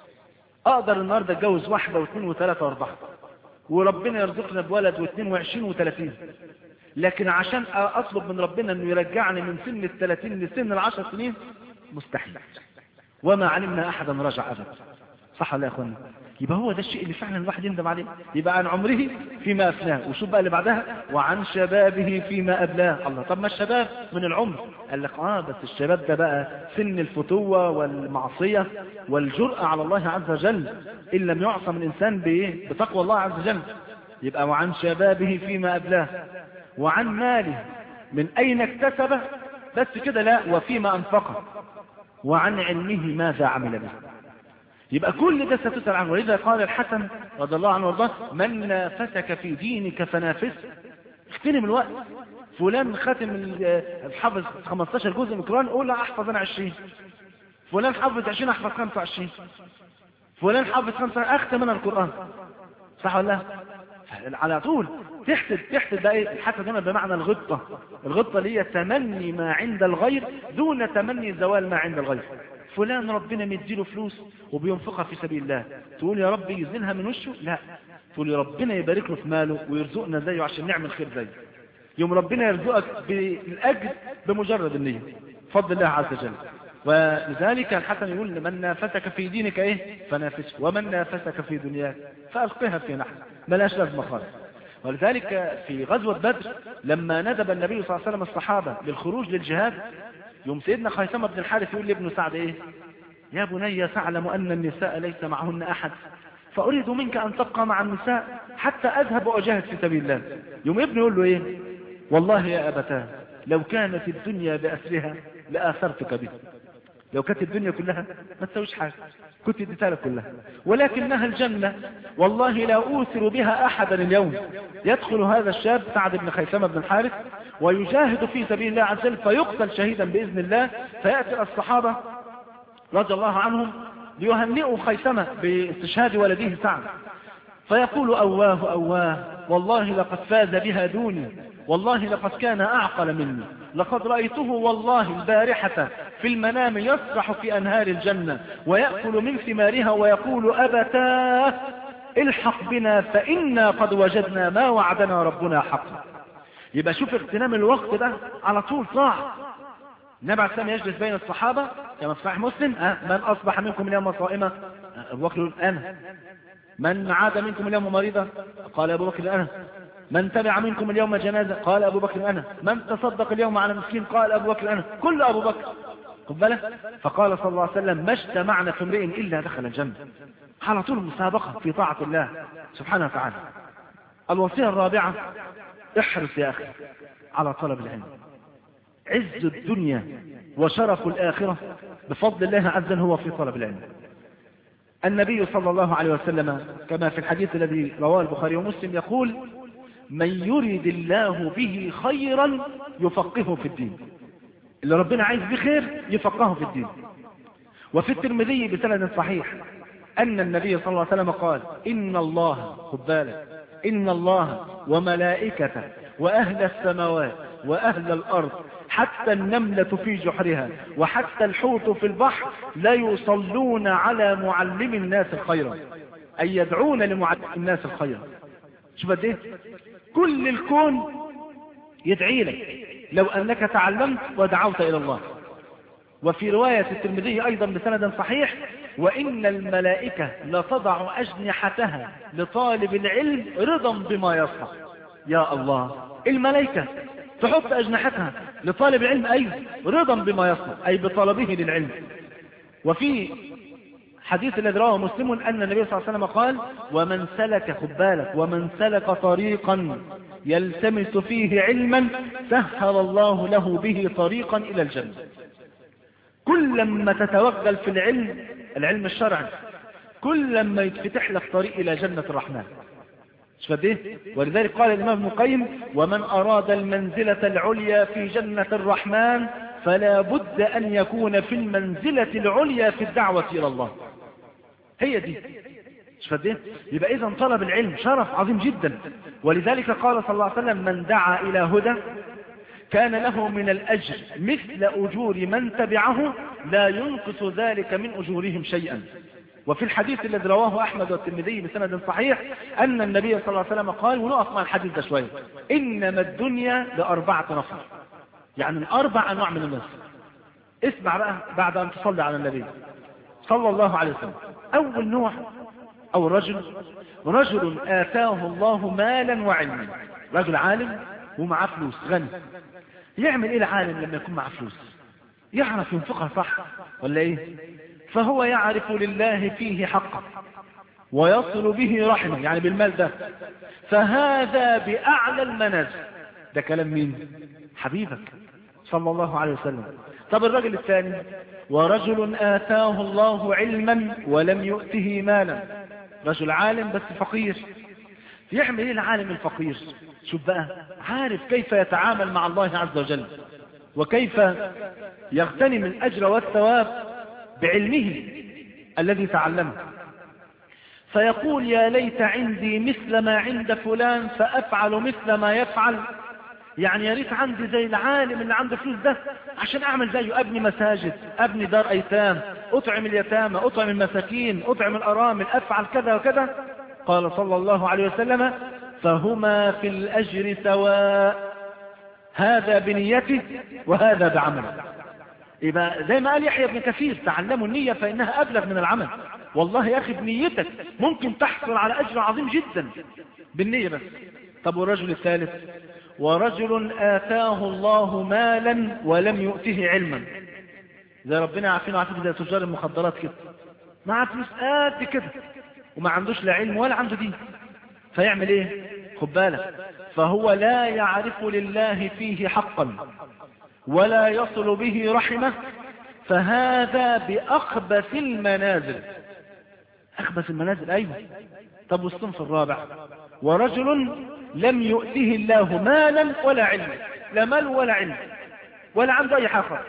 اقدر النهاردة اتجوز واحدة واثنين وثلاثة واربعة وربنا يرزقنا بولد واثنين وعشرين وثلاثين لكن عشان اطلب من ربنا انه يرجعني من سن الثلاثين لسن العشر سنين مستحيل وما علمنا احدا رجع ابدا صح ولا يا اخوانا يبقى هو ده الشيء اللي فعلا الواحد يندم عليه يبقى عن عمره فيما افناه وشوف بقى اللي بعدها وعن شبابه فيما ابلاه الله طب ما الشباب من العمر قال لك اه بس الشباب ده بقى سن الفتوة والمعصية والجرأة على الله عز وجل ان لم يعصم الانسان بايه بتقوى الله عز وجل يبقى وعن شبابه فيما ابلاه وعن ماله من أين اكتسبه بس كده لا وفيما أنفقه وعن علمه ماذا عمل به يبقى كل ده ستسأل عنه ولذا قال الحسن رضي الله عنه وارضاه من نافسك في دينك فنافسه اغتنم الوقت فلان ختم حفظ 15 جزء من القرآن قول لا احفظ انا 20 فلان حفظ 20 احفظ 25 فلان حفظ 5 اختم انا القرآن صح ولا لا على طول تحسد تحسد بقى ايه الحسد هنا بمعنى الغطة الغطة اللي هي تمني ما عند الغير دون تمني زوال ما عند الغير فلان ربنا مديله فلوس وبينفقها في سبيل الله تقول يا رب يزنها من وشه لا تقول يا ربنا يبارك له في ماله ويرزقنا زيه عشان نعمل خير زيه يوم ربنا يرزقك بالاجر بمجرد النية فضل الله عز وجل ولذلك الحسن يقول من نافسك في دينك ايه فنافسه ومن نافسك في دنياك فألقها في نحن ملاش لازمة خالص ولذلك في غزوة بدر لما ندب النبي صلى الله عليه وسلم الصحابة للخروج للجهاد يوم سيدنا خيثمة بن الحارث يقول لابن سعد ايه يا بني تعلم أن النساء ليس معهن أحد فأريد منك أن تبقى مع النساء حتى أذهب وأجاهد في سبيل الله يوم ابنه يقول له ايه والله يا أبتاه لو كانت الدنيا بأسرها لآثرتك به لو كانت الدنيا كلها ما تسويش حاجة كنت اديتها لك كلها ولكنها الجنة والله لا أوثر بها أحدا اليوم يدخل هذا الشاب سعد بن خيثمة بن الحارث ويجاهد في سبيل الله عز وجل فيقتل شهيدا بإذن الله فيأتي الصحابة رضي الله عنهم ليهنئوا خيثمة باستشهاد ولده سعد فيقول أواه أواه والله لقد فاز بها دوني والله لقد كان أعقل مني لقد رأيته والله البارحة في المنام يسرح في أنهار الجنة ويأكل من ثمارها ويقول أبتاه الحق بنا فإنا قد وجدنا ما وعدنا ربنا حقا يبقى شوف اغتنام الوقت ده على طول صاع النبي عليه السلام يجلس بين الصحابة كما في صحيح مسلم أه من أصبح منكم اليوم صائمة أبو بكر أنا من عاد منكم اليوم مريضا قال أبو بكر أنا من تبع منكم اليوم جنازة قال أبو بكر أنا من تصدق اليوم على مسكين قال أبو بكر أنا كل أبو بكر خد بالك فقال صلى الله عليه وسلم ما اجتمعنا في امرئ إلا دخل الجنة على طول مسابقة في طاعة الله سبحانه وتعالى الوصية الرابعة احرص يا أخي على طلب العلم عز الدنيا وشرف الآخرة بفضل الله عز وجل هو في طلب العلم النبي صلى الله عليه وسلم كما في الحديث الذي رواه البخاري ومسلم يقول من يريد الله به خيرا يفقهه في الدين اللي ربنا عايز به خير يفقهه في الدين وفي الترمذي بسند صحيح أن النبي صلى الله عليه وسلم قال إن الله خد بالك إن الله وملائكته وأهل السماوات وأهل الأرض حتى النملة في جحرها وحتى الحوت في البحر لا يصلون على معلم الناس الخير أي يدعون لمعلم الناس الخير شوف قد ايه كل الكون يدعي لك لو أنك تعلمت ودعوت إلى الله وفي رواية الترمذي أيضا بسند صحيح وإن الملائكة لتضع أجنحتها لطالب العلم رضا بما يصنع يا الله الملائكة تحط أجنحتها لطالب العلم أي رضا بما يصنع أي بطلبه للعلم وفي حديث الذي رواه مسلم أن النبي صلى الله عليه وسلم قال ومن سلك خد بالك ومن سلك طريقا يلتمس فيه علما سهل الله له به طريقا إلى الجنة كل ما تتوغل في العلم العلم الشرعي كل ما يتفتح لك طريق إلى جنة الرحمن مش فاهم ولذلك قال الإمام ابن القيم ومن أراد المنزلة العليا في جنة الرحمن فلا بد أن يكون في المنزلة العليا في الدعوة إلى الله هي دي مش فاهم يبقى إذا طلب العلم شرف عظيم جدا ولذلك قال صلى الله عليه وسلم من دعا إلى هدى كان له من الأجر مثل أجور من تبعه لا ينقص ذلك من أجورهم شيئا وفي الحديث الذي رواه أحمد والترمذي بسند صحيح أن النبي صلى الله عليه وسلم قال ونقف مع الحديث ده شوية إنما الدنيا لأربعة نفر يعني الأربع أنواع من الناس اسمع بقى بعد أن تصلي على النبي صلى الله عليه وسلم أول نوع أو رجل رجل آتاه الله مالا وعلما رجل عالم ومعاه فلوس غني يعمل ايه العالم لما يكون معاه فلوس يعرف ينفقها صح ولا ايه فهو يعرف لله فيه حقا ويصل به رحمه يعني بالمال ده فهذا بأعلى المنازل ده كلام مين حبيبك صلى الله عليه وسلم طب الرجل الثاني ورجل آتاه الله علما ولم يؤته مالا رجل عالم بس فقير يعمل ايه العالم الفقير شوف بقى عارف كيف يتعامل مع الله عز وجل وكيف يغتنم الأجر والثواب بعلمه الذي تعلمه فيقول يا ليت عندي مثل ما عند فلان فأفعل مثل ما يفعل يعني يا ريت عندي زي العالم اللي عنده فلوس ده عشان اعمل زيه ابني مساجد ابني دار ايتام اطعم اليتامى اطعم المساكين اطعم الارامل افعل كذا وكذا قال صلى الله عليه وسلم فهما في الأجر سواء هذا بنيته وهذا بعمله يبقى زي ما قال يحيى بن كثير تعلموا النية فإنها أبلغ من العمل والله يا أخي بنيتك ممكن تحصل على أجر عظيم جدا بالنية بس طب والرجل الثالث ورجل آتاه الله مالا ولم يؤته علما زي ربنا عارفين عارفين زي تجار المخدرات كده معاه فلوس قد كده وما عندوش لا علم ولا عنده دين فيعمل ايه خد بالك فهو لا يعرف لله فيه حقا ولا يصل به رحمه فهذا بأخبث المنازل أخبث المنازل أيوة طب والصنف الرابع ورجل لم يؤته الله مالا ولا علما لا مال ولا علم ولا عنده أي حاجة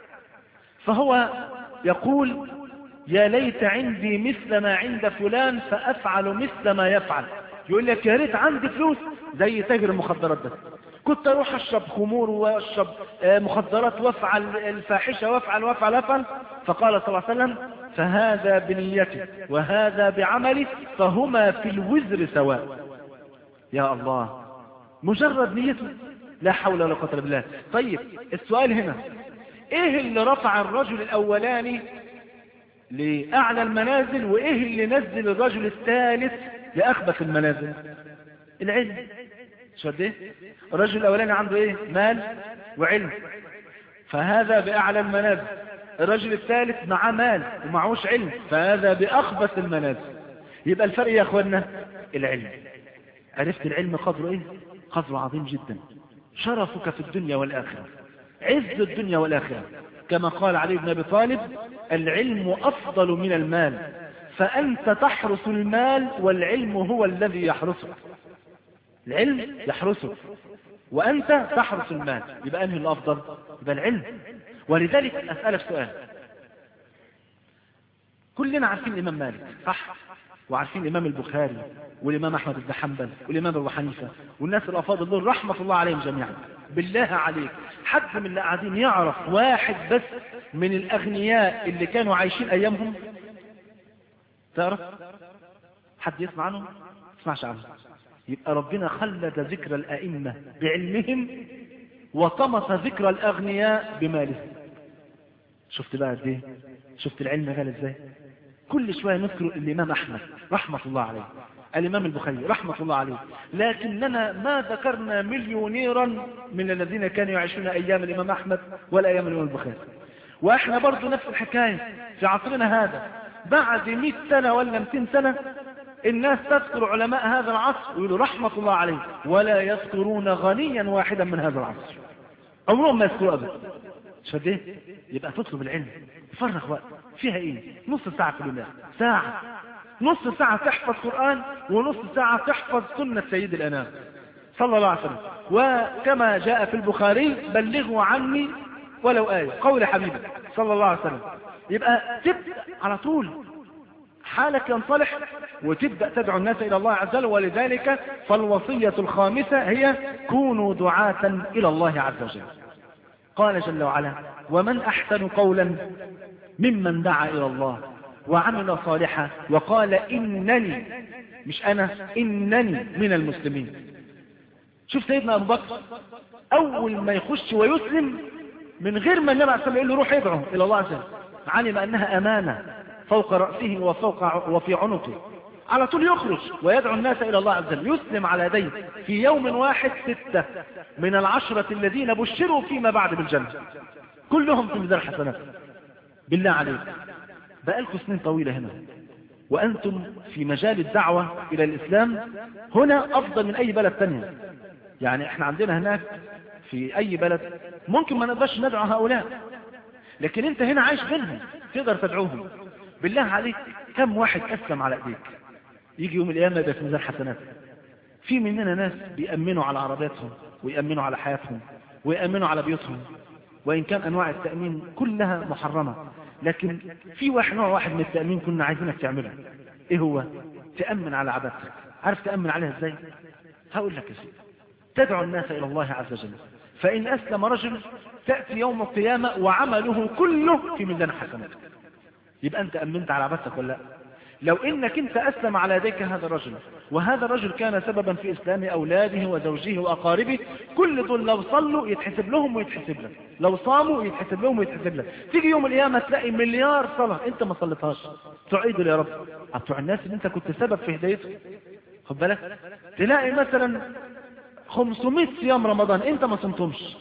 فهو يقول يا ليت عندي مثل ما عند فلان فأفعل مثل ما يفعل يقول لك يا ريت عندي فلوس زي تاجر المخدرات ده كنت اروح اشرب خمور واشرب مخدرات وافعل الفاحشة وافعل وافعل وافعل فقال صلى الله عليه وسلم فهذا بنيته وهذا بعمله فهما في الوزر سواء يا الله مجرد نيته لا حول ولا قوة الا بالله طيب السؤال هنا ايه اللي رفع الرجل الاولاني لأعلى المنازل وإيه اللي نزل الرجل الثالث لأخبث المنازل العلم شو ايه الرجل الأولاني عنده إيه مال وعلم فهذا بأعلى المنازل الرجل الثالث معاه مال ومعهوش علم فهذا بأخبث المنازل يبقى الفرق يا أخوانا العلم عرفت العلم قدره إيه قدره عظيم جدا شرفك في الدنيا والآخرة عز الدنيا والآخرة كما قال علي بن أبي طالب العلم أفضل من المال فأنت تحرس المال والعلم هو الذي يحرسك العلم يحرسك وأنت تحرس المال يبقى أنهي الأفضل يبقى العلم ولذلك أسألك سؤال كلنا عارفين الإمام مالك صح وعارفين الإمام البخاري والإمام أحمد بن حنبل والإمام أبو حنيفة والناس الأفاضل دول رحمة الله عليهم جميعا بالله عليك حد من اللي قاعدين يعرف واحد بس من الأغنياء اللي كانوا عايشين أيامهم تعرف حد يسمع عنهم تسمعش عنهم يبقى ربنا خلد ذكر الأئمة بعلمهم وطمس ذكر الأغنياء بمالهم شفت بقى ايه شفت العلم غال ازاي كل شوية نذكر الإمام أحمد رحمة الله عليه الإمام البخاري رحمة الله عليه لكننا ما ذكرنا مليونيرا من الذين كانوا يعيشون أيام الإمام أحمد ولا أيام الإمام البخاري وإحنا برضو نفس الحكاية في عصرنا هذا بعد 100 سنة ولا 200 سنة الناس تذكر علماء هذا العصر ويقولوا رحمة الله عليه ولا يذكرون غنيا واحدا من هذا العصر عمرهم ما يذكروا أبدا شده يبقى تطلب العلم فرغ وقت فيها ايه نص ساعة في اليوم ساعة نص ساعة تحفظ قرآن ونص ساعة تحفظ سنة سيد الأنام صلى الله عليه وسلم وكما جاء في البخاري بلغوا عني ولو آية قول حبيبك صلى الله عليه وسلم يبقى تبدأ على طول حالك ينصلح وتبدأ تدعو الناس إلى الله عز وجل ولذلك فالوصية الخامسة هي كونوا دعاة إلى الله عز وجل قال جل وعلا ومن أحسن قولا ممن دعا إلى الله وعمل صالحا وقال إنني مش أنا إنني من المسلمين شوف سيدنا أبو بكر أول ما يخش ويسلم من غير ما النبي عليه الصلاة والسلام يقول له روح ادعو إلى الله عز وجل علم أنها أمانة فوق رأسه وفوق وفي عنقه على طول يخرج ويدعو الناس إلى الله عز وجل يسلم على يديه في يوم واحد ستة من العشرة الذين بشروا فيما بعد بالجنة كلهم في ميزان حسنات بالله عليك بقالكم سنين طويلة هنا وأنتم في مجال الدعوة إلى الإسلام هنا أفضل من أي بلد تانية يعني احنا عندنا هناك في أي بلد ممكن ما نقدرش ندعو هؤلاء لكن انت هنا عايش بينهم تقدر تدعوهم بالله عليك كم واحد أسلم على ايديك يجي يوم القيامة يبقى في ميزان حسنات في مننا ناس بيأمنوا على عربياتهم ويأمنوا على حياتهم ويأمنوا على بيوتهم وإن كان أنواع التأمين كلها محرمة لكن في واحد نوع واحد من التأمين كنا عايزينك تعمله إيه هو تأمن على عبادتك عارف تأمن عليها إزاي هقول لك يا سيدي تدعو الناس إلى الله عز وجل فإن أسلم رجل تأتي يوم القيامة وعمله كله في ميزان حسناتك يبقى أنت أمنت على عبادتك ولا لا لو إنك أنت أسلم على يديك هذا الرجل وهذا الرجل كان سببا في إسلام أولاده وزوجه وأقاربه كل دول لو صلوا يتحسب لهم ويتحسب لك لو صاموا يتحسب لهم ويتحسب لك تيجي يوم القيامة تلاقي مليار صلاة أنت ما صليتهاش تعيدوا يا رب بتوع الناس اللي أنت كنت سبب في هدايته خد بالك تلاقي مثلا 500 صيام رمضان أنت ما صمتهمش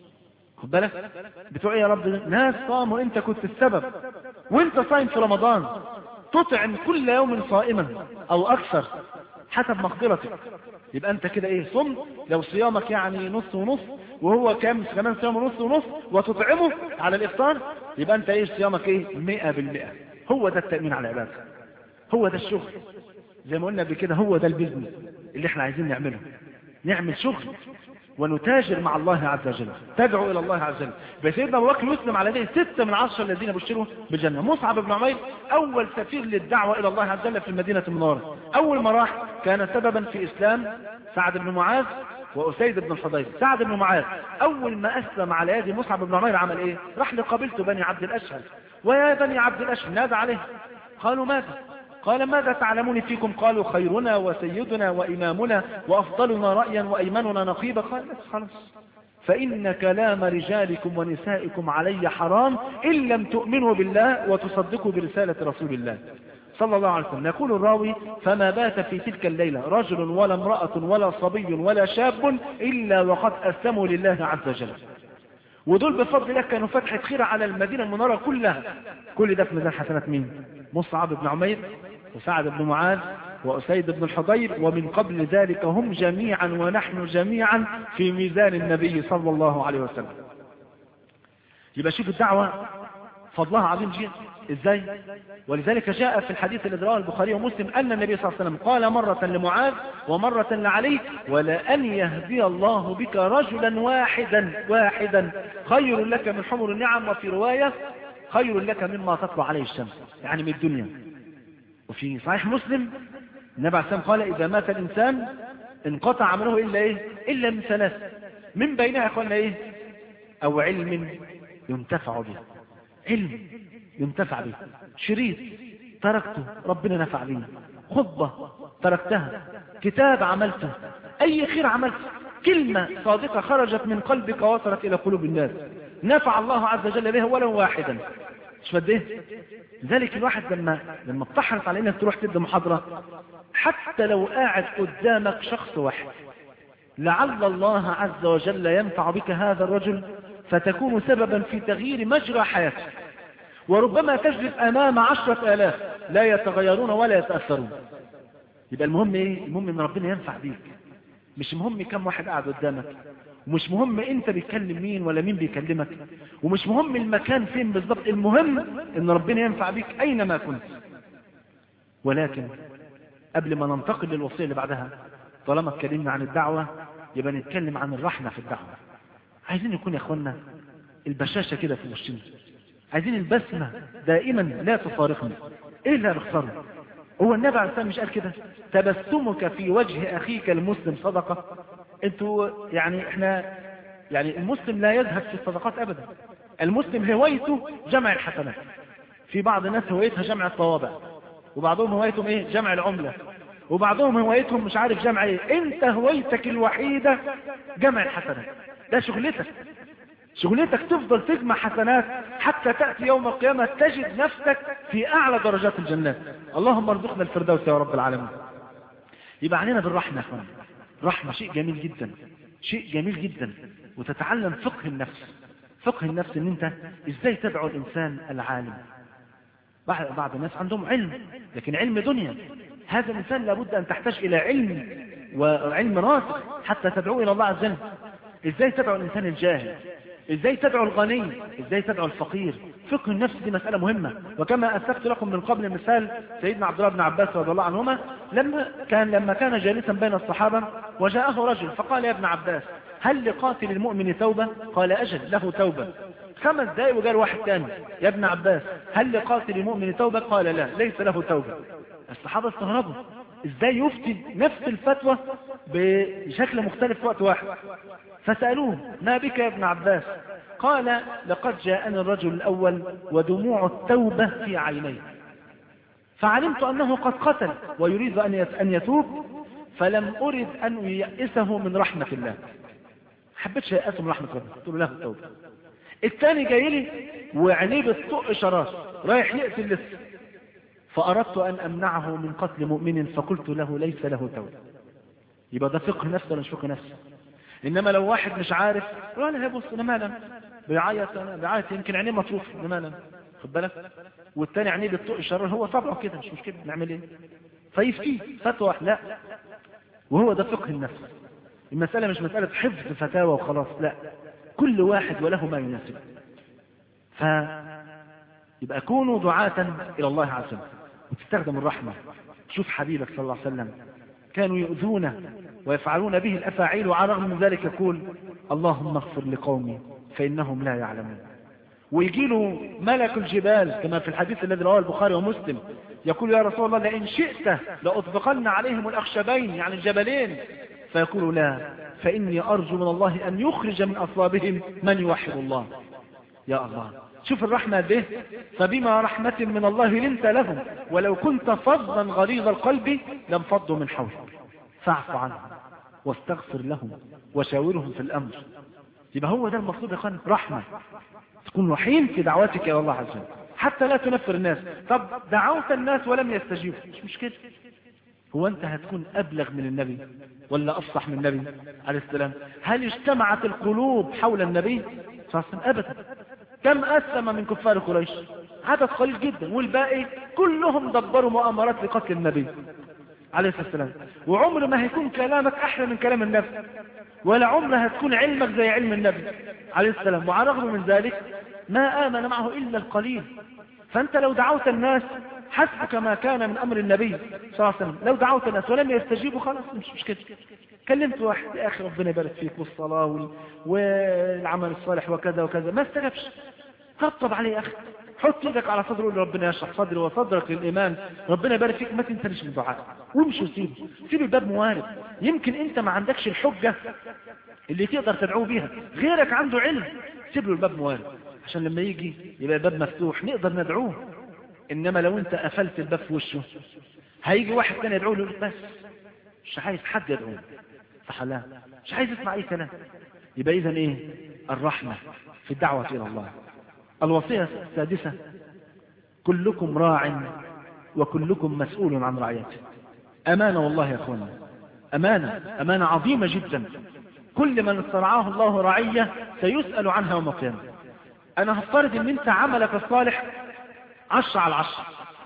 خد بالك بتوع يا رب ناس صاموا أنت كنت السبب وأنت صايم في رمضان تطعم كل يوم صائما او اكثر حسب مقدرتك يبقى انت كده ايه صمت لو صيامك يعني نص ونص وهو كام كمان صيام نص ونص وتطعمه على الافطار يبقى انت ايه صيامك ايه مئة بالمئة هو ده التأمين على العبادة هو ده الشغل زي ما قلنا بكده هو ده البيزنس اللي احنا عايزين نعمله نعمل شغل ونتاجر مع الله عز وجل تدعو إلى الله عز وجل بسيدنا أبو بكر يسلم على يديه ستة من عشر الذين بشروا بالجنة مصعب بن عمير أول سفير للدعوة إلى الله عز وجل في المدينة المنورة أول ما راح كان سببا في إسلام سعد بن معاذ وأسيد بن الحضير سعد بن معاذ أول ما أسلم على يد مصعب بن عمير عمل إيه راح لقبيلته بني عبد الأشهل ويا بني عبد الأشهل نادى عليه قالوا ماذا قال ماذا تعلمون فيكم قالوا خيرنا وسيدنا وإمامنا وأفضلنا رأيا وأيمننا نقيبا قال خلاص فإن كلام رجالكم ونسائكم علي حرام إن لم تؤمنوا بالله وتصدقوا برسالة رسول الله صلى الله عليه وسلم يقول الراوي فما بات في تلك الليلة رجل ولا امرأة ولا صبي ولا شاب إلا وقد أسلموا لله عز وجل ودول بفضل الله كانوا فتحة خير على المدينة المنورة كلها كل ده في ميزان حسنات مين مصعب بن عمير وسعد بن معاذ وأسيد بن الحضير ومن قبل ذلك هم جميعا ونحن جميعا في ميزان النبي صلى الله عليه وسلم يبقى شوف الدعوة فضلها عظيم جدا ازاي ولذلك جاء في الحديث الذي رواه البخاري ومسلم أن النبي صلى الله عليه وسلم قال مرة لمعاذ ومرة لعلي ولأن يهدي الله بك رجلا واحدا واحدا خير لك من حمر النعم وفي رواية خير لك مما تطلع عليه الشمس يعني من الدنيا وفي صحيح مسلم النبي عليه السلام قال إذا مات الإنسان انقطع عمله إلا إيه إلا من ثلاث من بينها قلنا إيه أو علم ينتفع به علم ينتفع به شريط تركته ربنا نفع به خطبة تركتها كتاب عملته أي خير عملته كلمة صادقة خرجت من قلبك وصلت إلى قلوب الناس نفع الله عز وجل بها ولو واحدا مش مد ايه لذلك الواحد لما لما بتحرص على انك تروح تدي محاضرة حتى لو قاعد قدامك شخص واحد لعل الله عز وجل ينفع بك هذا الرجل فتكون سببا في تغيير مجرى حياته وربما تجلس امام عشرة الاف لا يتغيرون ولا يتأثرون يبقى المهم ايه المهم ان ربنا ينفع بيك مش مهم كم واحد قاعد قدامك ومش مهم انت بيتكلم مين ولا مين بيكلمك ومش مهم المكان فين بالضبط المهم ان ربنا ينفع بيك اينما كنت ولكن قبل ما ننتقل للوصية اللي بعدها طالما اتكلمنا عن الدعوة يبقى نتكلم عن الرحمة في الدعوة عايزين يكون يا اخوانا البشاشة كده في وشنا عايزين البسمة دائما لا تفارقنا ايه اللي هنخسره هو النبي عليه الصلاة مش قال كده تبسمك في وجه اخيك المسلم صدقة انتوا يعني احنا يعني المسلم لا يذهب في الصدقات ابدا المسلم هوايته جمع الحسنات في بعض الناس هوايتها جمع الطوابع وبعضهم هوايتهم ايه جمع العملة وبعضهم هوايتهم مش عارف جمع ايه انت هوايتك الوحيدة جمع الحسنات ده شغلتك شغلتك تفضل تجمع حسنات حتى تأتي يوم القيامة تجد نفسك في أعلى درجات الجنات اللهم ارزقنا الفردوس يا رب العالمين يبقى علينا بالرحمة يا اخوان رحمة شيء جميل جدا شيء جميل جدا وتتعلم فقه النفس فقه النفس ان انت ازاي تدعو الانسان العالم بعض بعض الناس عندهم علم لكن علم دنيا هذا الانسان لابد ان تحتاج الى علم وعلم راسخ حتى تدعو الى الله عز وجل ازاي تدعو الانسان الجاهل ازاي تدعو الغني ازاي تدعو الفقير فقه النفس دي مسألة مهمة وكما أسفت لكم من قبل مثال سيدنا عبد الله بن عباس رضي الله عنهما لما كان لما كان جالسا بين الصحابة وجاءه رجل فقال يا ابن عباس هل لقاتل المؤمن توبة قال أجل له توبة خمس دقايق وقال واحد تاني يا ابن عباس هل لقاتل المؤمن توبة قال لا ليس له توبة الصحابة استغربوا ازاي يفتي نفس الفتوى بشكل مختلف في وقت واحد فسألوه ما بك يا ابن عباس قال لقد جاءني الرجل الأول ودموع التوبة في عينيه فعلمت أنه قد قتل ويريد أن يتوب فلم أرد أن ييأسه من رحمة الله حبيتش يأسه من رحمة ربنا قلت له له التوبة الثاني جاي لي وعينيه بتطق شراس رايح يقتل لسه فأردت أن أمنعه من قتل مؤمن فقلت له ليس له توبة يبقى ده فقه نفس ولا مش فقه نفس إنما لو واحد مش عارف ولا هيبص أنا مالا بيعيط أنا بيعيط يمكن عينيه مطروف أنا مالا خد بالك والتاني عينيه بتطق شرار هو طبعه كده مش مشكلة نعمل إيه فيفتيه فتوى لا وهو ده فقه النفس المسألة مش مسألة حفظ فتاوى وخلاص لا كل واحد وله ما يناسب ف يبقى كونوا دعاة إلى الله عز وجل وتستخدم الرحمة شوف حبيبك صلى الله عليه وسلم كانوا يؤذون ويفعلون به الأفاعيل وعلى الرغم من ذلك يقول اللهم اغفر لقومي فإنهم لا يعلمون ويجي له ملك الجبال كما في الحديث الذي رواه البخاري ومسلم يقول يا رسول الله لئن شئت لأطبقن عليهم الأخشبين يعني الجبلين فيقول لا فإني أرجو من الله أن يخرج من أصلابهم من يوحد الله يا الله شوف الرحمة به فبما رحمة من الله لنت لهم ولو كنت فظا غليظ القلب لم فضوا من حولك فاعف عنهم واستغفر لهم وشاورهم في الأمر يبقى هو ده المطلوب يا اخوان رحمة تكون رحيم في دعواتك إلى الله عز وجل حتى لا تنفر الناس طب دعوت الناس ولم يستجيبوا مش مشكلة هو أنت هتكون أبلغ من النبي ولا أفصح من النبي عليه السلام هل اجتمعت القلوب حول النبي صلى الله عليه وسلم أبدا كم أسلم من كفار قريش عدد قليل جدا والباقي كلهم دبروا مؤامرات لقتل النبي عليه الصلاة والسلام وعمر ما هيكون كلامك أحلى من كلام النبي ولا عمر هتكون علمك زي علم النبي عليه السلام وعلى الرغم من ذلك ما آمن معه إلا القليل فأنت لو دعوت الناس حسبك ما كان من أمر النبي صلى الله عليه وسلم لو دعوت الناس ولم يستجيبوا خلاص مش مشكلة كلمت واحد يا أخي ربنا يبارك فيك والصلاة وال... والعمل الصالح وكذا وكذا ما استجابش طبطب عليه يا أخي حط ايدك على صدره وقول ربنا يشرح صدري وصدرك للإيمان ربنا يبارك فيك ما تنسانيش من الدعاء وامشي وسيبه سيب الباب موارد يمكن انت ما عندكش الحجة اللي تقدر تدعوه بيها غيرك عنده علم سيب له الباب موارد عشان لما يجي يبقى الباب مفتوح نقدر ندعوه انما لو انت قفلت الباب في وشه هيجي واحد تاني يدعوه له بس مش عايز حد يدعوه صح لا مش عايز يسمع اي كلام يبقى اذا ايه الرحمة في الدعوة الى الله الوصية السادسة كلكم راع وكلكم مسؤول عن رعيته أمانة والله يا أخوانا أمانة أمانة عظيمة جدا كل من استرعاه الله رعية سيسأل عنها يوم القيامة أنا هفترض أن أنت عملك الصالح عشر على العشر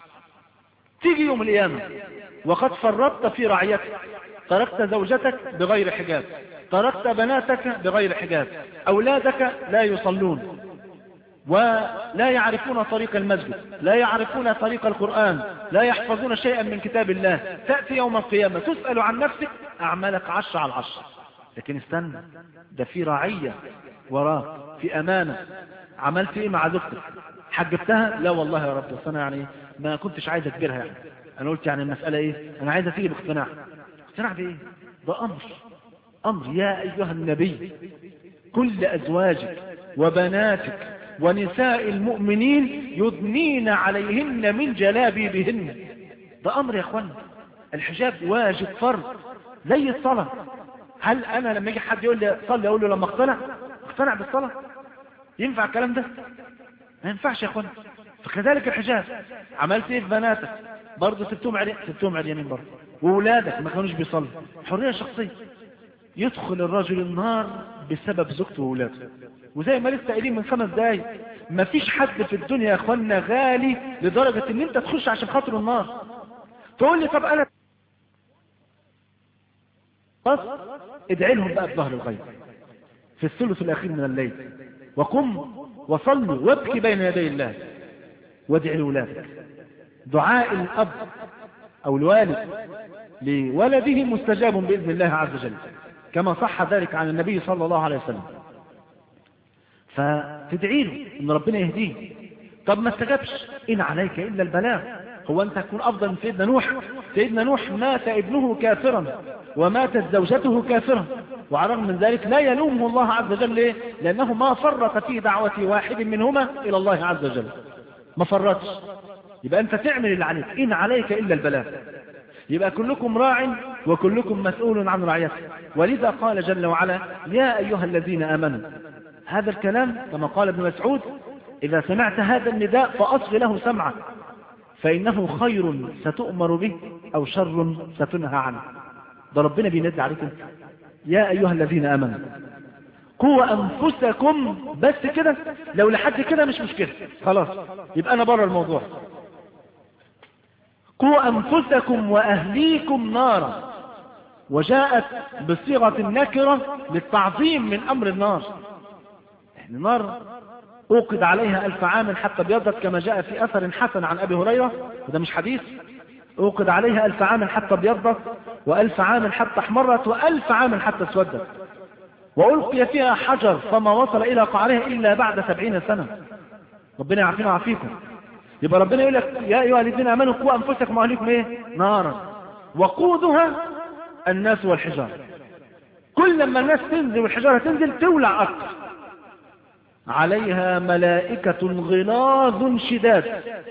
تيجي يوم القيامة وقد فرطت في رعيتك تركت زوجتك بغير حجاب، حجاب. تركت بناتك بغير حجاب. تركت زوجتك بغير حجاب. تركت بناتك بغير حجاب. تركت زوجتك بغير حجاب. تركت بناتك بغير حجاب. تركت زوجتك بغير حجاب. تركت بناتك بغير حجاب. أولادك لا يصلون ولا يعرفون طريق المسجد لا يعرفون طريق القرآن لا يحفظون شيئا من كتاب الله تأتي يوم القيامة تسأل عن نفسك أعمالك عشر على العشر لكن استنى ده في رعية وراك في أمانة عملت ايه مع زوجتك حجبتها لا والله يا رب بس انا يعني ما كنتش عايز اكبرها يعني انا قلت يعني المسألة ايه انا عايز تيجي باقتناع اقتناع بايه ده امر امر يا ايها النبي كل ازواجك وبناتك ونساء المؤمنين يدنين عليهن من جلابيبهن ده امر يا اخوانا الحجاب واجب فرض زي الصلاة هل انا لما يجي حد يقول لي صلي اقول له لما اقتنع اقتنع بالصلاة ينفع الكلام ده ما ينفعش يا اخوانا فكذلك الحجاب عملت ايه في بناتك برضه سبتهم عريان سبتهم عريانين برضه واولادك ما كانوش بيصلوا حريه شخصيه يدخل الرجل النار بسبب زوجته واولاده وزي ما لسه قايلين من خمس دقايق ما فيش حد في الدنيا يا اخوانا غالي لدرجه ان انت تخش عشان خاطر النار تقول لي طب انا بس ادعي لهم بقى بظهر الغيب في الثلث الاخير من الليل وقم وصل وابكي بين يدي الله وادع لولادك دعاء الأب أو الوالد لولده مستجاب بإذن الله عز وجل كما صح ذلك عن النبي صلى الله عليه وسلم فتدعي له ان ربنا يهديه طب ما استجابش إن عليك إلا البلاغ هو أنت تكون أفضل من سيدنا نوح سيدنا نوح مات ابنه كافرا وماتت زوجته كافرا وعلى الرغم من ذلك لا يلومه الله عز وجل ليه؟ لأنه ما فرط في دعوة واحد منهما إلى الله عز وجل ما فرطش يبقى أنت تعمل اللي عليك إن عليك إلا البلاغ يبقى كلكم راع وكلكم مسؤول عن رعيته ولذا قال جل وعلا يا أيها الذين آمنوا هذا الكلام كما قال ابن مسعود إذا سمعت هذا النداء فأصغ له سمعا فإنه خير ستؤمر به أو شر ستنهى عنه ده ربنا بينادي عليك انت يا أيها الذين آمنوا قوا أنفسكم بس كده لو لحد كده مش مشكلة خلاص يبقى أنا بره الموضوع قوا أنفسكم وأهليكم نارا وجاءت بصيغة النكرة للتعظيم من أمر النار يعني نار أوقد عليها ألف عام حتى ابيضت كما جاء في أثر حسن عن أبي هريرة وده مش حديث أوقد عليها ألف عام حتى ابيضت وألف عام حتى احمرت وألف عام حتى اسودت وألقي فيها حجر فما وصل إلى قعرها إلا بعد سبعين سنة ربنا يعافينا ويعافيكم يبقى ربنا يقول لك يا أيها الذين آمنوا قوا أنفسكم وأهليكم إيه نارا وقودها الناس والحجار كل لما الناس تنزل والحجارة تنزل تولع أكثر عليها ملائكة غلاظ شداد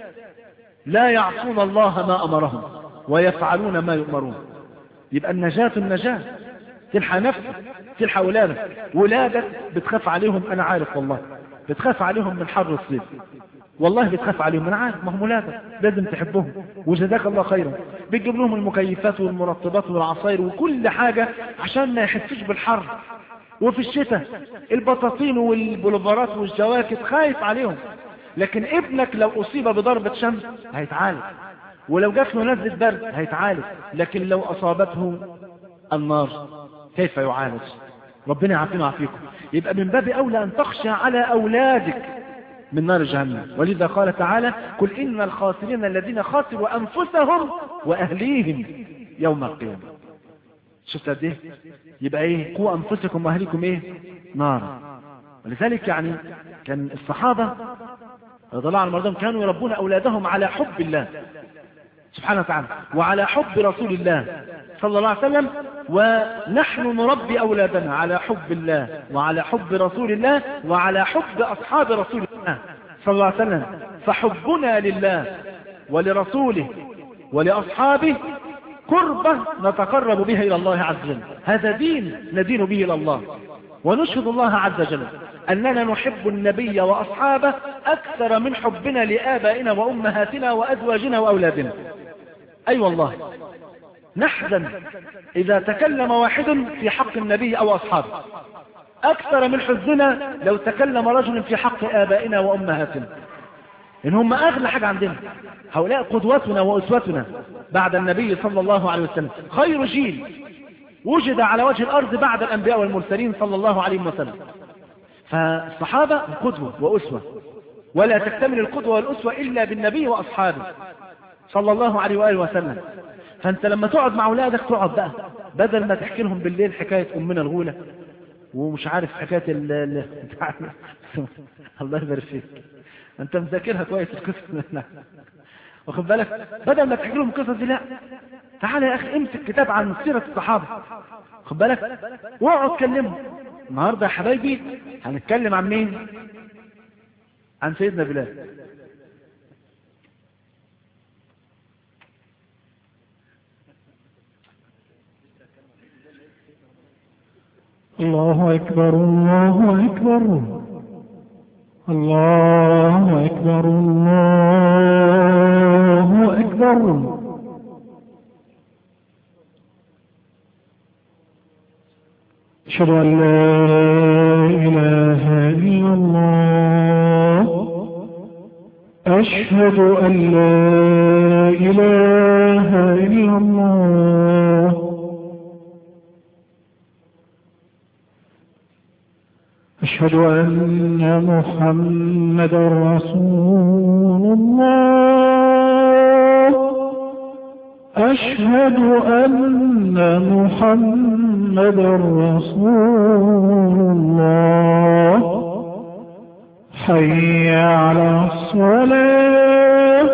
لا يعصون الله ما أمرهم ويفعلون ما يؤمرون يبقى النجاة النجاة تلحى نفسك تلحى ولادك ولادك بتخاف عليهم أنا عارف والله بتخاف عليهم من حر الصيف والله بتخاف عليهم انا عارف ما هم ولادك لازم تحبهم وجزاك الله خيرا بتجيب لهم المكيفات والمرطبات والعصاير وكل حاجة عشان ما يحسوش بالحر وفي الشتاء البطاطين والبلوفرات والجواكت خايف عليهم لكن ابنك لو أصيب بضربة شمس هيتعالج ولو جات له نزلة برد هيتعالج لكن لو أصابته النار كيف يعالج ربنا يعافينا ويعافيكم يبقى من باب أولى أن تخشى على أولادك من نار جهنم ولذا قال تعالى قل إن الخاسرين الذين خسروا أنفسهم وأهليهم يوم القيامة شفت قد ايه يبقى ايه قوا انفسكم واهليكم ايه نار ولذلك يعني كان الصحابة رضي الله عنهم وارضاهم كانوا يربون اولادهم على حب الله سبحانه وتعالى وعلى حب رسول الله صلى الله عليه وسلم ونحن نربي أولادنا على حب الله وعلى حب رسول الله وعلى حب أصحاب رسول الله صلى الله عليه وسلم فحبنا لله ولرسوله ولأصحابه قربة نتقرب بها إلى الله عز وجل هذا دين ندين به إلى الله ونشهد الله عز وجل أننا نحب النبي وأصحابه أكثر من حبنا لآبائنا وأمهاتنا وأزواجنا وأولادنا أي أيوة والله نحزن إذا تكلم واحد في حق النبي أو أصحابه أكثر من حزننا لو تكلم رجل في حق آبائنا وأمهاتنا إن هم أغلى حاجة عندنا هؤلاء قدوتنا وأسوتنا بعد النبي صلى الله عليه وسلم خير جيل وجد على وجه الأرض بعد الأنبياء والمرسلين صلى الله عليه وسلم فالصحابة قدوة وأسوة ولا تكتمل القدوة والأسوة إلا بالنبي وأصحابه صلى الله عليه وآله وسلم فأنت لما تقعد مع أولادك تقعد بقى بدل ما تحكي لهم بالليل حكاية أمنا الغولة ومش عارف حكاية ال ال الله يبارك فيك أنت مذاكرها كويس القصة واخد بالك بدل ما تحكي لهم القصص دي لا تعالى يا أخي امسك كتاب عن سيرة الصحابة خد بالك واقعد كلمهم النهارده يا حبايبي هنتكلم عن مين عن سيدنا بلال الله أكبر الله أكبر الله أكبر الله أكبر أشهد أن لا إله إلا الله أشهد أن لا إله إلا الله أشهد أن محمد رسول الله أشهد أن محمد رسول الله حي على الصلاة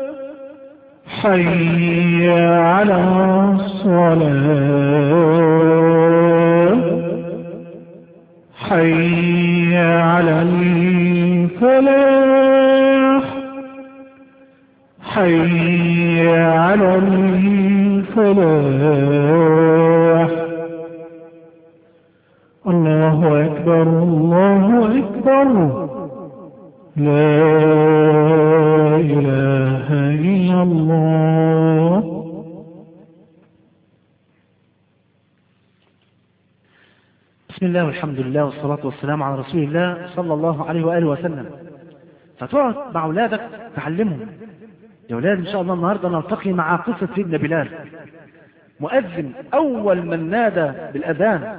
حي على الصلاة حي على الفلاح حي على الفلاح الله أكبر الله أكبر لا إله إلا الله بسم الله والحمد لله والصلاة والسلام على رسول الله صلى الله عليه وآله وسلم فتقعد مع أولادك تعلمهم يا أولاد إن شاء الله النهاردة نلتقي مع قصة سيدنا بلال مؤذن أول من نادى بالأذان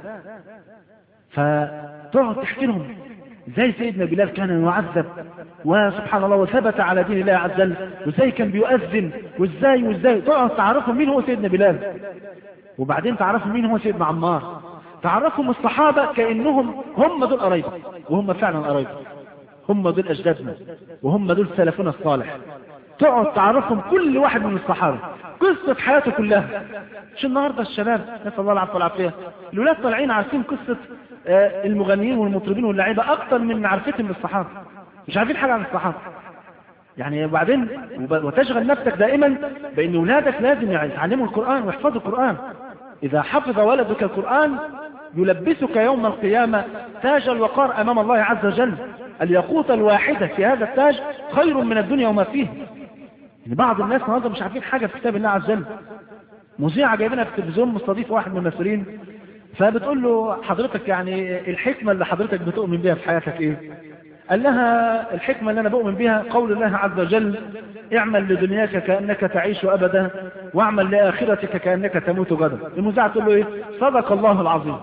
فتقعد تحكي لهم ازاي سيدنا بلال كان يعذب وسبحان الله وثبت على دين الله عز وجل وازاي كان بيؤذن وازاي وازاي تقعد تعرفهم مين هو سيدنا بلال وبعدين تعرفوا مين هو سيدنا عمار تعرفهم الصحابة كأنهم هم دول قرايبك وهم فعلا قرايبك هم دول أجدادنا وهم دول سلفنا الصالح تقعد تعرفهم كل واحد من الصحابة قصة حياته كلها مش النهاردة الشباب نسأل الله العفو والعافية الولاد طالعين عارفين قصة آه، المغنيين والمطربين واللعيبة أكتر من معرفتهم للصحابة مش عارفين حاجة عن الصحابة يعني وبعدين وب- وتشغل نفسك دائما بأن أولادك لازم يتعلموا القرآن ويحفظوا القرآن إذا حفظ ولدك القرآن يلبسك يوم القيامة تاج الوقار أمام الله عز وجل الياقوت الواحدة في هذا التاج خير من الدنيا وما فيه يعني بعض الناس النهارده مش عارفين حاجة في كتاب الله عز وجل مذيعة جايبينها في التلفزيون مستضيف واحد من الممثلين فبتقول له حضرتك يعني الحكمة اللي حضرتك بتؤمن بها في حياتك ايه قال لها الحكمة اللي انا بؤمن بها قول الله عز وجل اعمل لدنياك كأنك تعيش ابدا واعمل لآخرتك كأنك تموت غدا المذيعة تقول له ايه صدق الله العظيم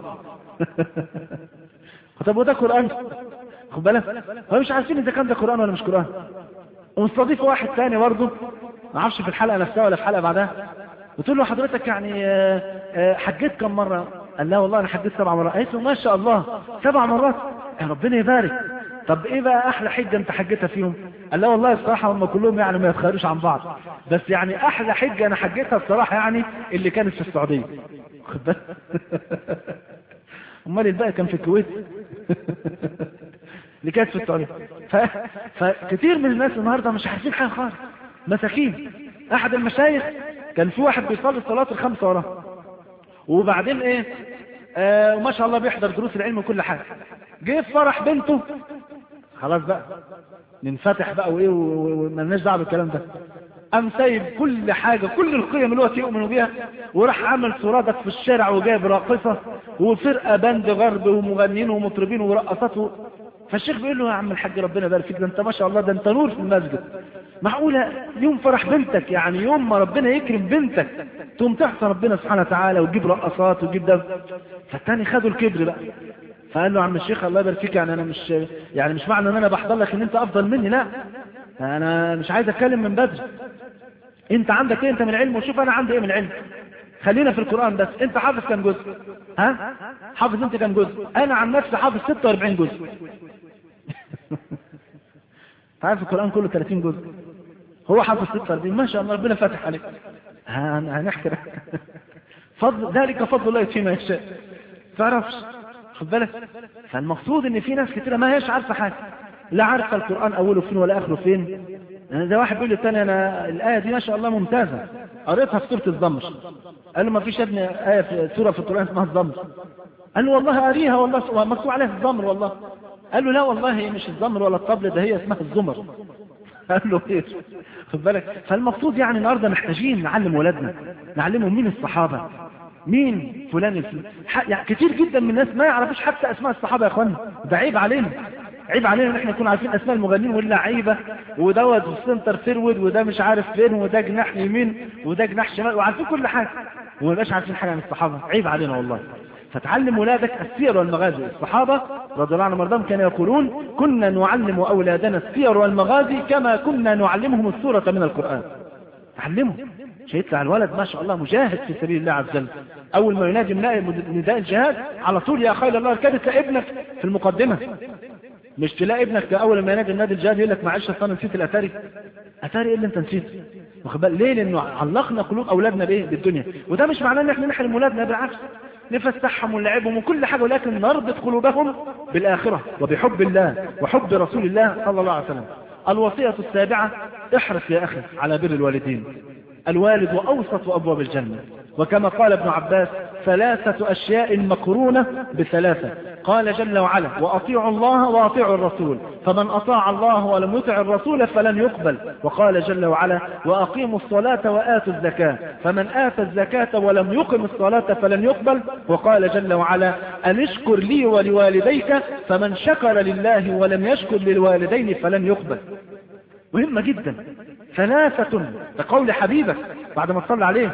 طب وده قرآن خد بالك هو مش عارفين اذا كان ده قرآن ولا مش قرآن ومستضيف واحد تاني برضه ما اعرفش في الحلقة نفسها ولا في الحلقة بعدها وتقول له حضرتك يعني آه، آه، حجيت كم مرة قال لا والله انا حجيت سبع مرات قالت له ما شاء الله سبع مرات يا ربنا يبارك طب ايه بقى احلى حجة انت حجيتها فيهم قال لا والله الصراحة هم كلهم يعني ما يتخيروش عن بعض بس يعني احلى حجة انا حجيتها الصراحة يعني اللي كانت في السعودية خد بالك امال الباقي كان في الكويت اللي كانت في السعودية ف... فكتير من الناس النهاردة مش عارفين حاجة خالص مساكين احد المشايخ كان في واحد بيصلي الصلاة الخمسة وراه وبعدين ايه آه وما شاء الله بيحضر دروس العلم وكل حاجة جه في فرح بنته خلاص بقى ننفتح بقى وايه ومالناش دعوه بالكلام ده قام سايب كل حاجة كل القيم اللي هو يؤمنوا بيها وراح عمل سرادك في الشارع وجايب راقصة وفرقة باند غرب ومغنيين ومطربين ورقصات و... فالشيخ بيقول له يا عم الحاج ربنا يبارك فيك ده انت ما شاء الله ده انت نور في المسجد معقولة يوم فرح بنتك يعني يوم ما ربنا يكرم بنتك تقوم تحصى ربنا سبحانه وتعالى وتجيب رقصات وتجيب ده فالتاني خدوا الكبر بقى فقال له عم الشيخ الله يبارك فيك يعني انا مش يعني مش معنى ان انا بحضر لك ان انت افضل مني لا انا مش عايز اتكلم من بدري انت عندك ايه انت من العلم وشوف انا عندي ايه من العلم خلينا في القرآن بس انت حافظ كم جزء ها حافظ انت كم جزء انا عن نفسي حافظ 46 جزء عارف القرآن كله 30 جزء هو حافظ 46 ما شاء الله ربنا فاتح عليك هن- هنحكي فضل ذلك فضل الله فيما يشاء تعرفش خد بالك فالمقصود ان في ناس كتيرة ما هيش عارفة حاجة لا عارفة القرآن اوله فين ولا اخره فين يعني ده واحد بيقول للتاني انا الآية دي ما شاء الله ممتازة قريتها في سورة الزمر قال له ما فيش يا ابني آية في سورة في القرآن اسمها الزمر قال له والله قاريها والله مكتوب عليها الزمر والله قال له لا والله هي مش الزمر ولا الطبل ده هي اسمها الزمر قال له ايه خد بالك فالمقصود يعني النهارده محتاجين نعلم ولادنا نعلمهم مين الصحابه مين فلان الفلان ح- يعني كتير جدا من الناس ما يعرفوش حتى اسماء الصحابه يا اخوانا ده عيب علينا عيب علينا ان احنا نكون عارفين اسماء المغنيين واللعيبه ودوت السنتر فيرود وده مش عارف فين وده جناح يمين وده جناح شمال وعارفين كل حاجه وما نبقاش عارفين حاجه عن الصحابه عيب علينا والله فتعلم ولادك السير والمغازي الصحابة رضي الله عنهم وارضاهم كانوا يقولون كنا نعلم أولادنا السير والمغازي كما كنا نعلمهم السورة من القرآن تعلمهم مش هيطلع الولد ما شاء الله مجاهد في سبيل الله عز وجل أول ما ينادي من نداء الجهاد على طول يا خير الله كانت تلاقي ابنك في المقدمة مش تلاقي ابنك أول ما ينادي النادي الجهاد يقول لك معلش أصل أنا نسيت الأتاري أتاري إيه اللي أنت نسيته واخد بالك ليه لأنه علقنا قلوب أولادنا بإيه بالدنيا وده مش معناه إن إحنا نحرم أولادنا بالعكس نفسحهم ونلعبهم وكل حاجة ولكن نربط قلوبهم بالآخرة وبحب الله وحب رسول الله صلى الله عليه وسلم الوصية السابعة احرص يا أخي على بر الوالدين الوالد وأوسط أبواب الجنة وكما قال ابن عباس ثلاثة أشياء مقرونة بثلاثة قال جل وعلا وأطيعوا الله وأطيعوا الرسول فمن أطاع الله ولم يطع الرسول فلن يقبل وقال جل وعلا وأقيموا الصلاة وآتوا الزكاة فمن آتى الزكاة ولم يقم الصلاة فلن يقبل وقال جل وعلا أن اشكر لي ولوالديك فمن شكر لله ولم يشكر للوالدين فلن يقبل مهمة جدا ثلاثة بقول حبيبك بعد ما تصلى عليه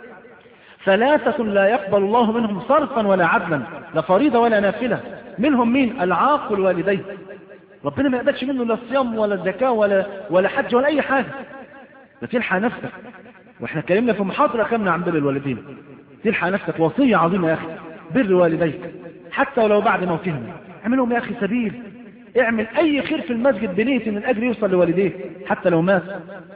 ثلاثة لا يقبل الله منهم صرفا ولا عدلا لا فريضة ولا نافلة منهم مين العاق الوالدين ربنا ما يقبلش منه لا صيام ولا زكاة ولا ولا حج ولا أي حاجة ده تلحق نفسك واحنا اتكلمنا في محاضرة كاملة عن بر الوالدين تلحق نفسك وصية عظيمة يا أخي بر والديك حتى ولو بعد موتهم اعملهم يا أخي سبيل اعمل أي خير في المسجد بنية ان الأجر يوصل لوالديه حتى لو مات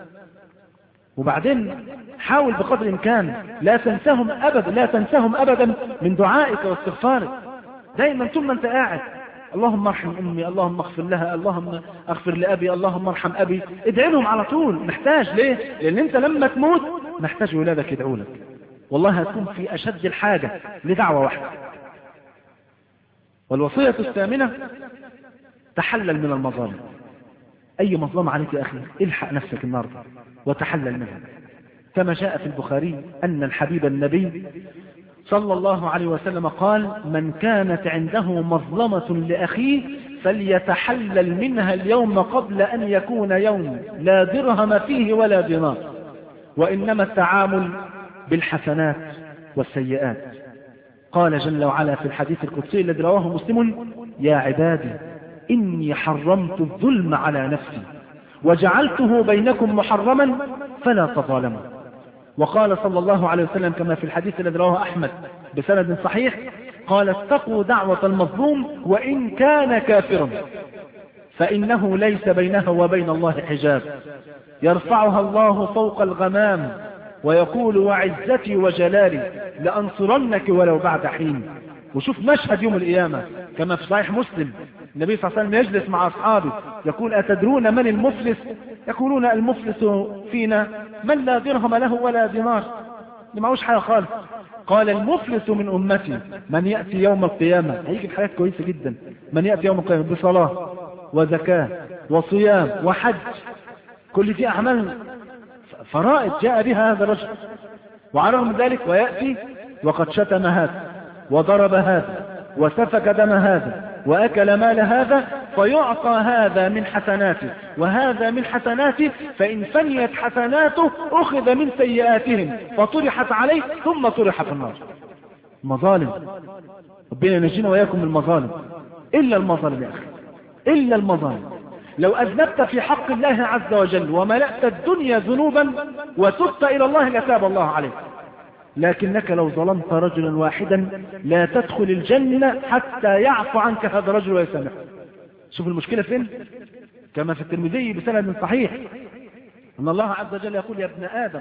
وبعدين حاول بقدر الإمكان لا تنساهم أبدا لا تنساهم أبدا من دعائك واستغفارك دايما طول ما أنت قاعد اللهم ارحم أمي اللهم اغفر لها اللهم اغفر لأبي اللهم ارحم أبي ادعي لهم على طول محتاج ليه لأن أنت لما تموت محتاج ولادك يدعوا لك والله هتكون في أشد الحاجة لدعوة واحدة والوصية الثامنة تحلل من المظالم أي مظلمة عليك يا أخي الحق نفسك النهاردة وتحلل منها كما جاء في البخاري أن الحبيب النبي صلى الله عليه وسلم قال من كانت عنده مظلمة لأخيه فليتحلل منها اليوم قبل أن يكون يوم لا درهم فيه ولا دينار وإنما التعامل بالحسنات والسيئات قال جل وعلا في الحديث القدسي الذي رواه مسلم يا عبادي إني حرمت الظلم على نفسي وجعلته بينكم محرما فلا تظالموا وقال صلى الله عليه وسلم كما في الحديث الذي رواه أحمد بسند صحيح قال اتقوا دعوة المظلوم وإن كان كافرا فإنه ليس بينها وبين الله حجاب يرفعها الله فوق الغمام ويقول وعزتي وجلالي لأنصرنك ولو بعد حين وشوف مشهد يوم القيامة كما في صحيح مسلم النبي صلى الله عليه وسلم يجلس مع أصحابه يقول أتدرون من المفلس يقولون المفلس فينا من لا درهم له ولا دينار اللي معهوش حاجة خالص قال المفلس من أمتي من يأتي يوم القيامة هيجي بحاجات كويسة جدا من يأتي يوم القيامة بصلاة وزكاة وصيام وحج كل دي أعمال فرائض جاء بها هذا الرجل وعلى رغم ذلك ويأتي وقد شتم هذا وضرب هذا وسفك دم هذا وأكل مال هذا فيعطى هذا من حسناته وهذا من حسناته فإن فنيت حسناته أخذ من سيئاتهم فطرحت عليه ثم طرح في النار مظالم ربنا ينجينا وإياكم من المظالم إلا المظالم يا أخي إلا المظالم لو أذنبت في حق الله عز وجل وملأت الدنيا ذنوبا وتبت إلى الله لتاب الله عليك لكنك لو ظلمت رجلا واحدا لا تدخل الجنة حتى يعفو عنك هذا الرجل ويسامحك شوف المشكلة فين كما في الترمذي بسند صحيح أن الله عز وجل يقول يا ابن آدم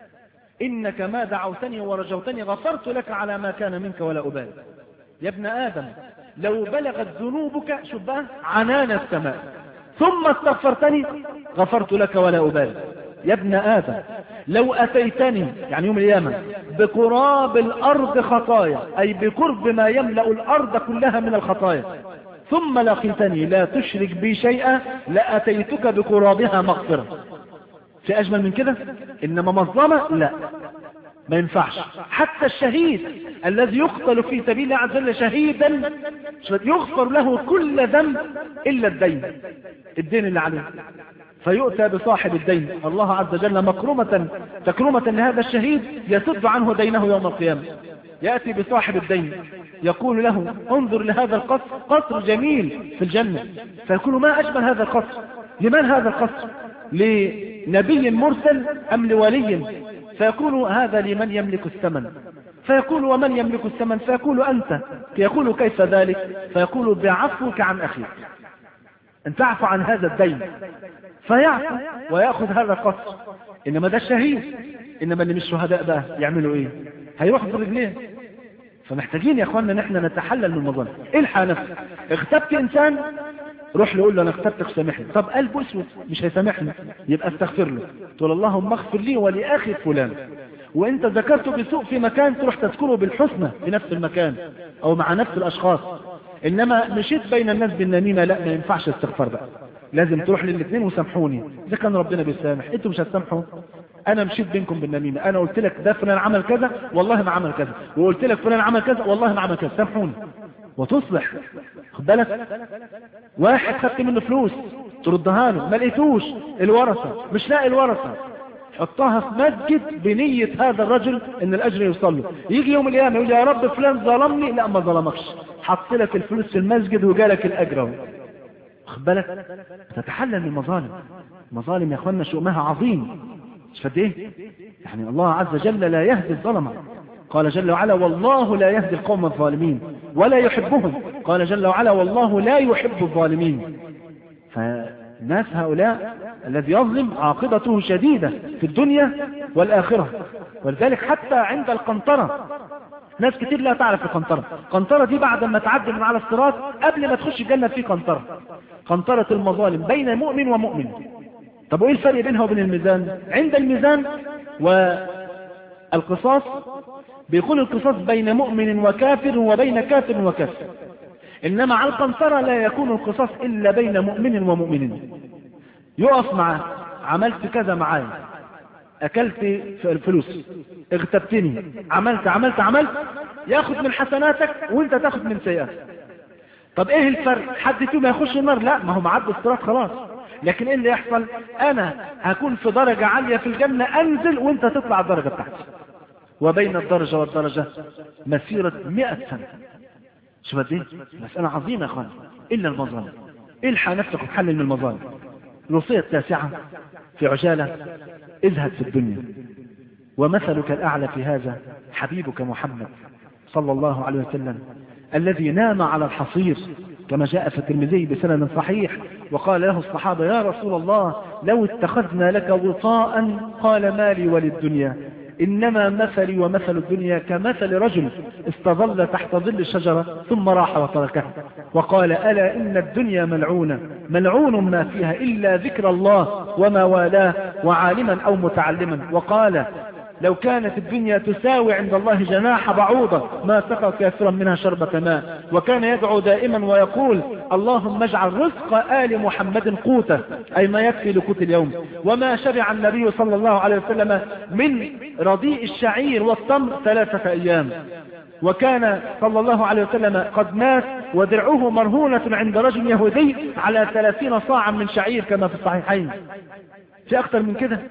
إنك ما دعوتني ورجوتني غفرت لك على ما كان منك ولا أبالي يا ابن آدم لو بلغت ذنوبك شوف بقى عنان السماء ثم استغفرتني غفرت لك ولا أبالي يا ابن آدم لو أتيتني يعني يوم القيامة بقراب الأرض خطايا أي بقرب ما يملأ الأرض كلها من الخطايا ثم لقيتني لا تشرك بي شيئا لأتيتك بقرابها مغفرة في أجمل من كده إنما مظلمة لا ما ينفعش حتى الشهيد الذي يقتل في سبيل الله عز وجل شهيدا يغفر له كل ذنب إلا الدين الدين اللي عليه فيؤتى بصاحب الدين الله عز وجل مكرمة تكرمة لهذا الشهيد يسد عنه دينه يوم القيامة يأتي بصاحب الدين يقول له انظر لهذا القصر قصر جميل في الجنة فيقول ما أجمل هذا القصر لمن هذا القصر لنبي مرسل أم لولي فيقول هذا لمن يملك الثمن فيقول ومن يملك الثمن فيقول أنت يقول كيف ذلك فيقول بعفوك عن أخيك أن تعفو عن هذا الدين فيعفو ويأخذ هذا القصر إنما ده الشهيد إنما اللي مش شهداء بقى يعملوا إيه هيروح برجليه فمحتاجين يا اخوانا ان احنا نتحلل من المظالم الحق نفسك اغتبت انسان روح له قول له انا اغتبتك سامحني طب قلبه اسود مش هيسامحني يبقى استغفر له تقول اللهم اغفر لي ولاخي فلان وانت ذكرته بسوء في مكان تروح تذكره بالحسنى في نفس المكان او مع نفس الاشخاص انما مشيت بين الناس بالنميمه لا ما ينفعش استغفار بقى لازم تروح للاثنين وسامحوني اذا كان ربنا بيسامح انتوا مش هتسامحوا انا مشيت بينكم بالنميمه انا قلت لك ده فلان عمل كذا والله ما عمل كذا وقلت لك فلان عمل كذا والله ما عمل كذا سامحوني وتصلح خد بالك واحد خدت منه فلوس تردها له ما لقيتوش الورثه مش لاقي الورثه حطها في مسجد بنية هذا الرجل ان الاجر يوصل له يجي يوم القيامه يقول يا رب فلان ظلمني لا ما ظلمكش حط لك الفلوس في المسجد وجالك الاجر اهو خد بالك تتحلل من المظالم مظالم يا اخوانا شؤمها عظيم مش فد ايه يعني الله عز وجل لا يهدي الظلمه قال جل وعلا والله لا يهدي القوم الظالمين ولا يحبهم قال جل وعلا والله لا يحب الظالمين فالناس هؤلاء الذي يظلم عاقبته شديدة في الدنيا والآخرة ولذلك حتى عند القنطرة ناس كتير لا تعرف القنطرة القنطرة دي بعد ما تعدي من على الصراط قبل ما تخش الجنة في قنطرة قنطرة المظالم بين مؤمن ومؤمن طب وايه الفرق بينها وبين الميزان عند الميزان والقصاص بيكون القصاص بين مؤمن وكافر وبين كافر وكافر إنما على القنطرة لا يكون القصاص إلا بين مؤمن ومؤمن يقف معاه عملت كذا معايا أكلت الفلوس اغتبتني عملت عملت عملت ياخد من حسناتك وانت تاخد من سيئاتك طب ايه الفرق حد فيهم يخش النار لا ما هو معدي الصراط خلاص لكن ايه اللي يحصل انا هكون في درجة عالية في الجنة انزل وانت تطلع الدرجة بتاعتي وبين الدرجة والدرجة مسيرة مئة سنة شوف دي مسألة عظيمة يا اخوان إلا المظالم الحى نفسك وتحلل من المظالم الوصية التاسعة في عجالة اذهب في الدنيا ومثلك الأعلى في هذا حبيبك محمد صلى الله عليه وسلم الذي نام على الحصير كما جاء في الترمذي بسند صحيح وقال له الصحابة يا رسول الله لو اتخذنا لك وطاء قال مالي وللدنيا إنما مثلي ومثل الدنيا كمثل رجل استظل تحت ظل الشجرة ثم راح وتركها وقال ألا إن الدنيا ملعونة ملعون ما فيها إلا ذكر الله وما والاه وعالما أو متعلما وقال لو كانت الدنيا تساوي عند الله جناح بعوضة ما سقى كافرا منها شربة ماء وكان يدعو دائما ويقول اللهم اجعل رزق آل محمد قوته أي ما يكفي لقوت اليوم وما شبع النبي صلى الله عليه وسلم من رديء الشعير والتمر ثلاثة أيام وكان صلى الله عليه وسلم قد مات ودرعه مرهونة عند رجل يهودي على ثلاثين صاعا من شعير كما في الصحيحين في أكثر من كده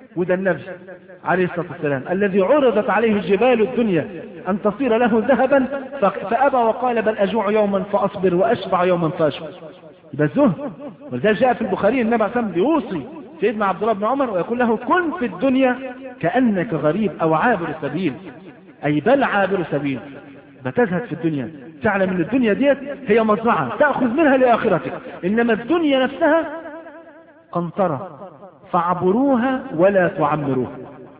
وده النبي عليه الصلاة والسلام الذي عرضت عليه جبال الدنيا أن تصير له ذهبا فأبى وقال بل أجوع يوما فأصبر وأشبع يوما فأشبع يبقى الزهد ولذلك جاء في البخاري النبي عليه الصلاة والسلام بيوصي سيدنا عبد الله بن عمر ويقول له كن في الدنيا كأنك غريب أو عابر سبيل أي بل عابر سبيل بتزهد في الدنيا تعلم ان الدنيا ديت هي مزرعة تأخذ منها لآخرتك إنما الدنيا نفسها قنطرة فاعبروها ولا تعمروها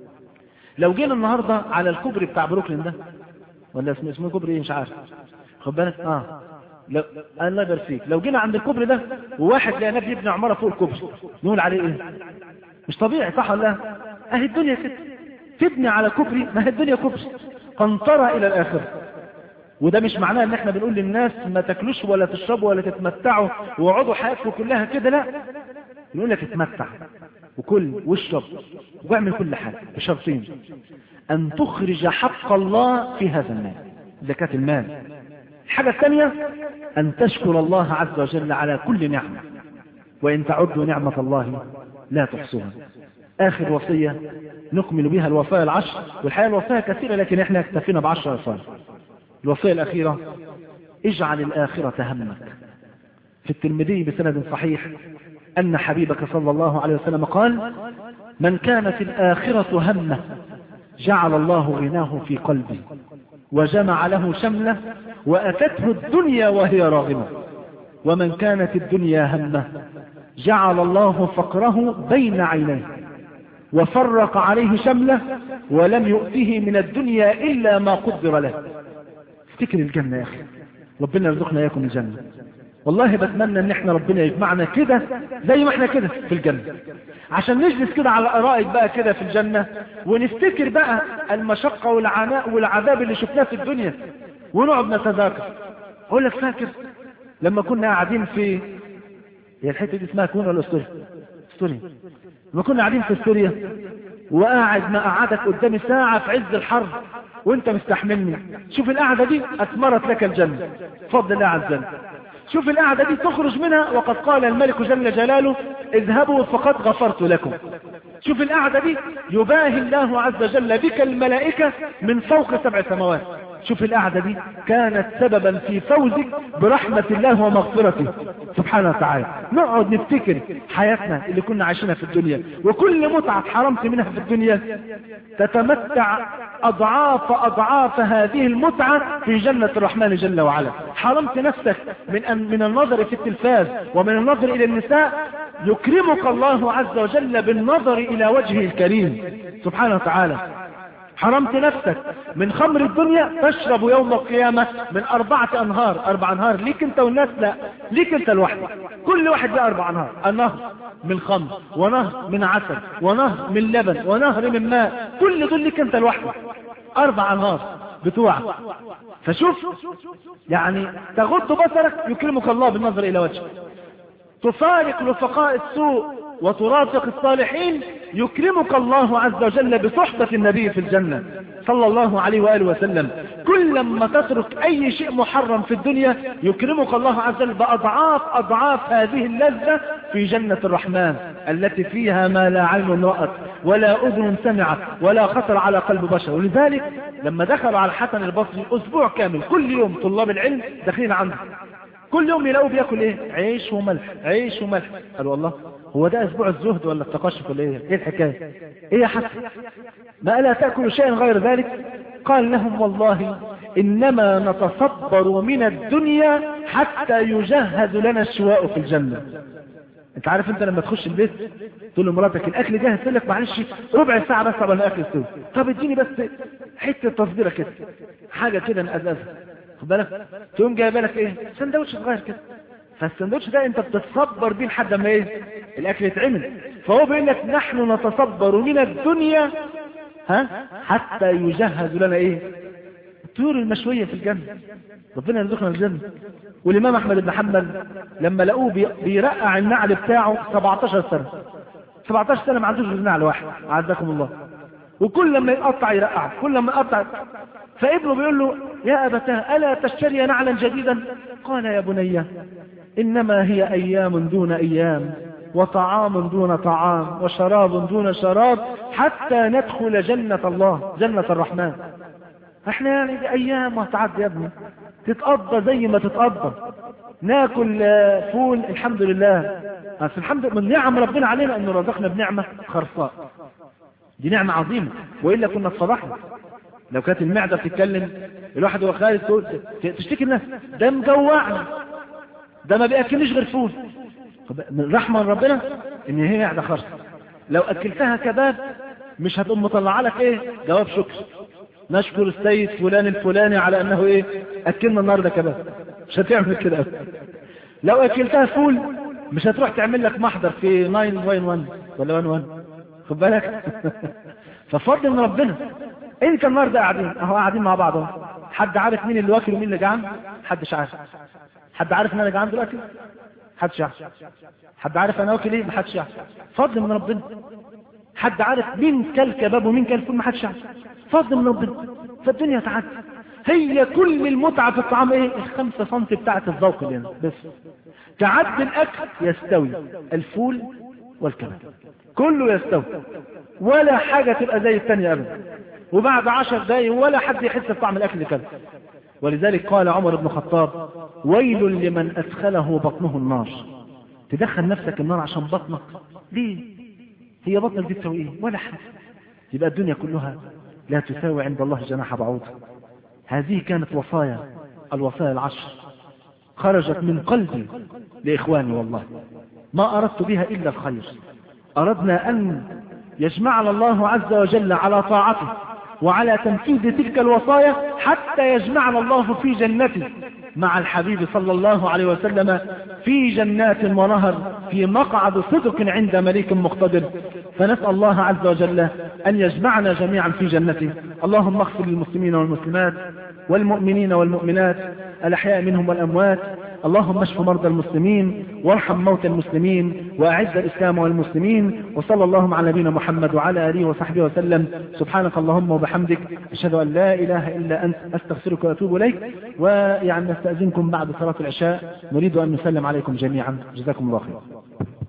لو جينا النهاردة على الكوبري بتاع بروكلين ده ولا اسمه اسمه كوبري ايه مش عارف خد بالك اه لو الله يبارك فيك لو جينا عند الكوبري ده وواحد لقى نبي يبني عماره فوق الكوبري نقول عليه ايه مش طبيعي صح ولا لا اهي الدنيا كده تبني على كوبري ما هي الدنيا كوبري قنطره الى الاخره وده مش معناه ان احنا بنقول للناس ما تاكلوش ولا تشربوا ولا تتمتعوا واقعدوا حياتكم كلها كده لا بنقول لك اتمتع وكل واشرب واعمل كل حاجه بشرطين ان تخرج حق الله في هذا المال زكاه المال الحاجة الثانية أن تشكر الله عز وجل على كل نعمة وإن تعدوا نعمة الله لا تحصوها آخر وصية نكمل بها الوصايا العشر والحقيقة الوصايا كثيرة لكن احنا اكتفينا بعشر وصايا الوصية الأخيرة اجعل الآخرة همك في الترمذي بسند صحيح أن حبيبك صلى الله عليه وسلم قال من كانت الآخرة همه جعل الله غناه في قلبه وجمع له شمله وأتته الدنيا وهي راغمة ومن كانت الدنيا همه جعل الله فقره بين عينيه وفرق عليه شمله ولم يؤته من الدنيا إلا ما قدر له افتكر الجنة يا أخي ربنا يرزقنا إياكم الجنة والله بتمنى ان احنا ربنا يجمعنا كده زي ما احنا كده في الجنة عشان نجلس كده على الارائك بقى كده في الجنة ونفتكر بقى المشقة والعناء والعذاب اللي شفناه في الدنيا ونقعد نتذاكر اقول لك فاكر لما كنا قاعدين في هي الحته دي اسمها كون ولا استوريا استوريا لما كنا قاعدين في استوريا وقاعد ما قعدك قدامي ساعة في عز الحر وانت مستحملني شوف القعدة دي اثمرت لك الجنة فضل الله عز وجل شوف القعدة دي تخرج منها وقد قال الملك جل جلاله اذهبوا فقد غفرت لكم شوف القعدة دي يباهي الله عز وجل بك الملائكة من فوق سبع سماوات شوف القعدة دي كانت سببا في فوزك برحمة الله ومغفرته سبحانه وتعالى نقعد نفتكر حياتنا اللي كنا عايشينها في الدنيا وكل متعة اتحرمت منها في الدنيا تتمتع أضعاف أضعاف هذه المتعة في جنة الرحمن جل وعلا حرمت نفسك من, أن من النظر في التلفاز ومن النظر إلى النساء يكرمك الله عز وجل بالنظر إلى وجهه الكريم سبحانه وتعالى حرمت نفسك من خمر الدنيا تشرب يوم القيامة من أربعة أنهار أربع أنهار ليك أنت والناس لا ليك أنت لوحدك كل واحد له أربع أنهار النهر من خمر ونهر من عسل ونهر من لبن ونهر من ماء كل دول ليك أنت لوحدك أربع أنهار بتوعك فشوف يعني تغض بصرك يكرمك الله بالنظر إلى وجهك تفارق رفقاء السوء وترافق الصالحين يكرمك الله عز وجل بصحبة النبي في الجنة صلى الله عليه وآله وسلم كل ما تترك أي شيء محرم في الدنيا يكرمك الله عز وجل بأضعاف أضعاف هذه اللذة في جنة الرحمن التي فيها ما لا عين رأت ولا أذن سمعت ولا خطر على قلب بشر ولذلك لما دخلوا على الحسن البصري أسبوع كامل كل يوم طلاب العلم داخلين عنده كل يوم يلاقوا بياكل ايه عيش وملح عيش وملح قالوا والله هو ده اسبوع الزهد ولا التقشف ولا ايه ايه الحكايه ايه يا حسن ما الا تاكل شيئا غير ذلك قال لهم والله انما نتصبر من الدنيا حتى يجهز لنا الشواء في الجنه انت عارف انت لما تخش البيت تقول لمراتك الاكل جاهز تقول لك معلش ربع ساعه بس قبل الاكل يستوي طب اديني بس حته تصبيره كده حاجه كده نقزقزها خد بالك تقوم جايبه لك ايه سندوتش صغير كده فالسندوتش ده انت بتتصبر بيه لحد ما ايه الاكل يتعمل فهو بيقول لك نحن نتصبر من الدنيا ها حتى يجهز لنا ايه الطيور المشويه في الجنه ربنا يرزقنا الجنه والامام احمد بن حنبل لما لقوه بي- بيرقع النعل بتاعه 17 سنه 17 سنه ما عندوش غير نعل واحد عزكم الله وكل لما يقطع يرقع كل لما يقطع فابنه بيقول له يا أبتاه ألا تشتري نعلا جديدا قال يا بني إنما هي أيام دون أيام وطعام دون طعام وشراب دون شراب حتى ندخل جنة الله جنة الرحمن احنا يعني دي ايام وهتعدي يا ابني تتقضى زي ما تتقضى ناكل آه، فول الحمد لله بس الحمد لله من نعم ربنا علينا انه رزقنا بنعمة خرصاء دي نعمة عظيمة وإلا كنا اتصبحنا لو كانت المعدة بتتكلم الواحد هو خارج تقول ت- تشتكي الناس ده مجوعنا ده ما بياكلنيش غير فول طب من رحمة من ربنا ان هي معدة خرصة لو اكلتها كباب مش هتقوم مطلع لك ايه جواب شكر نشكر السيد فلان الفلاني على انه ايه اكلنا النهارده كباب مش هتعمل كده أبدا. لو اكلتها فول مش هتروح تعمل لك محضر في 911 ولا 11 خد بالك ففضل من ربنا انت النهارده قاعدين اهو قاعدين مع بعض اهو حد عارف مين اللي واكل ومين اللي جعان محدش عارف حد عارف ان انا جعان دلوقتي محدش يعرف حد عارف انا واكل ايه محدش يعرف فضل من ربنا حد عارف مين كل كباب ومين كل فول محدش يعرف فضل من ربنا فالدنيا تعدي هي كل المتعة في الطعام ايه الخمسة سنتي بتاعت الذوق اللي هنا بس تعد الاكل يستوي الفول والكباب كله يستوي ولا حاجة تبقى زي الثانية ابدا وبعد عشر دقايق ولا حد يحس بطعم الاكل اللي كله ولذلك قال عمر بن الخطاب ويل لمن ادخله بطنه النار تدخل نفسك النار عشان بطنك ليه هي بطنك دي تسوي ايه ولا حاجة يبقى الدنيا كلها لا تساوي عند الله جناح بعوض هذه كانت وصايا الوصايا العشر خرجت من قلبي لإخواني والله ما أردت بها إلا الخير أردنا أن يجمعنا الله عز وجل على طاعته وعلى تنفيذ تلك الوصايا حتى يجمعنا الله في جنته مع الحبيب صلى الله عليه وسلم في جنات ونهر في مقعد صدق عند مليك مقتدر فنسأل الله عز وجل أن يجمعنا جميعا في جنته اللهم اغفر للمسلمين والمسلمات والمؤمنين والمؤمنات الأحياء منهم والأموات اللهم اشف مرضى المسلمين وارحم موتى المسلمين وأعز الإسلام والمسلمين وصلى اللهم على نبينا محمد وعلى آله وصحبه وسلم سبحانك اللهم وبحمدك أشهد أن لا إله إلا أنت أستغفرك وأتوب إليك ويعني نستأذنكم بعد صلاة العشاء نريد أن نسلم عليكم جميعا جزاكم الله خير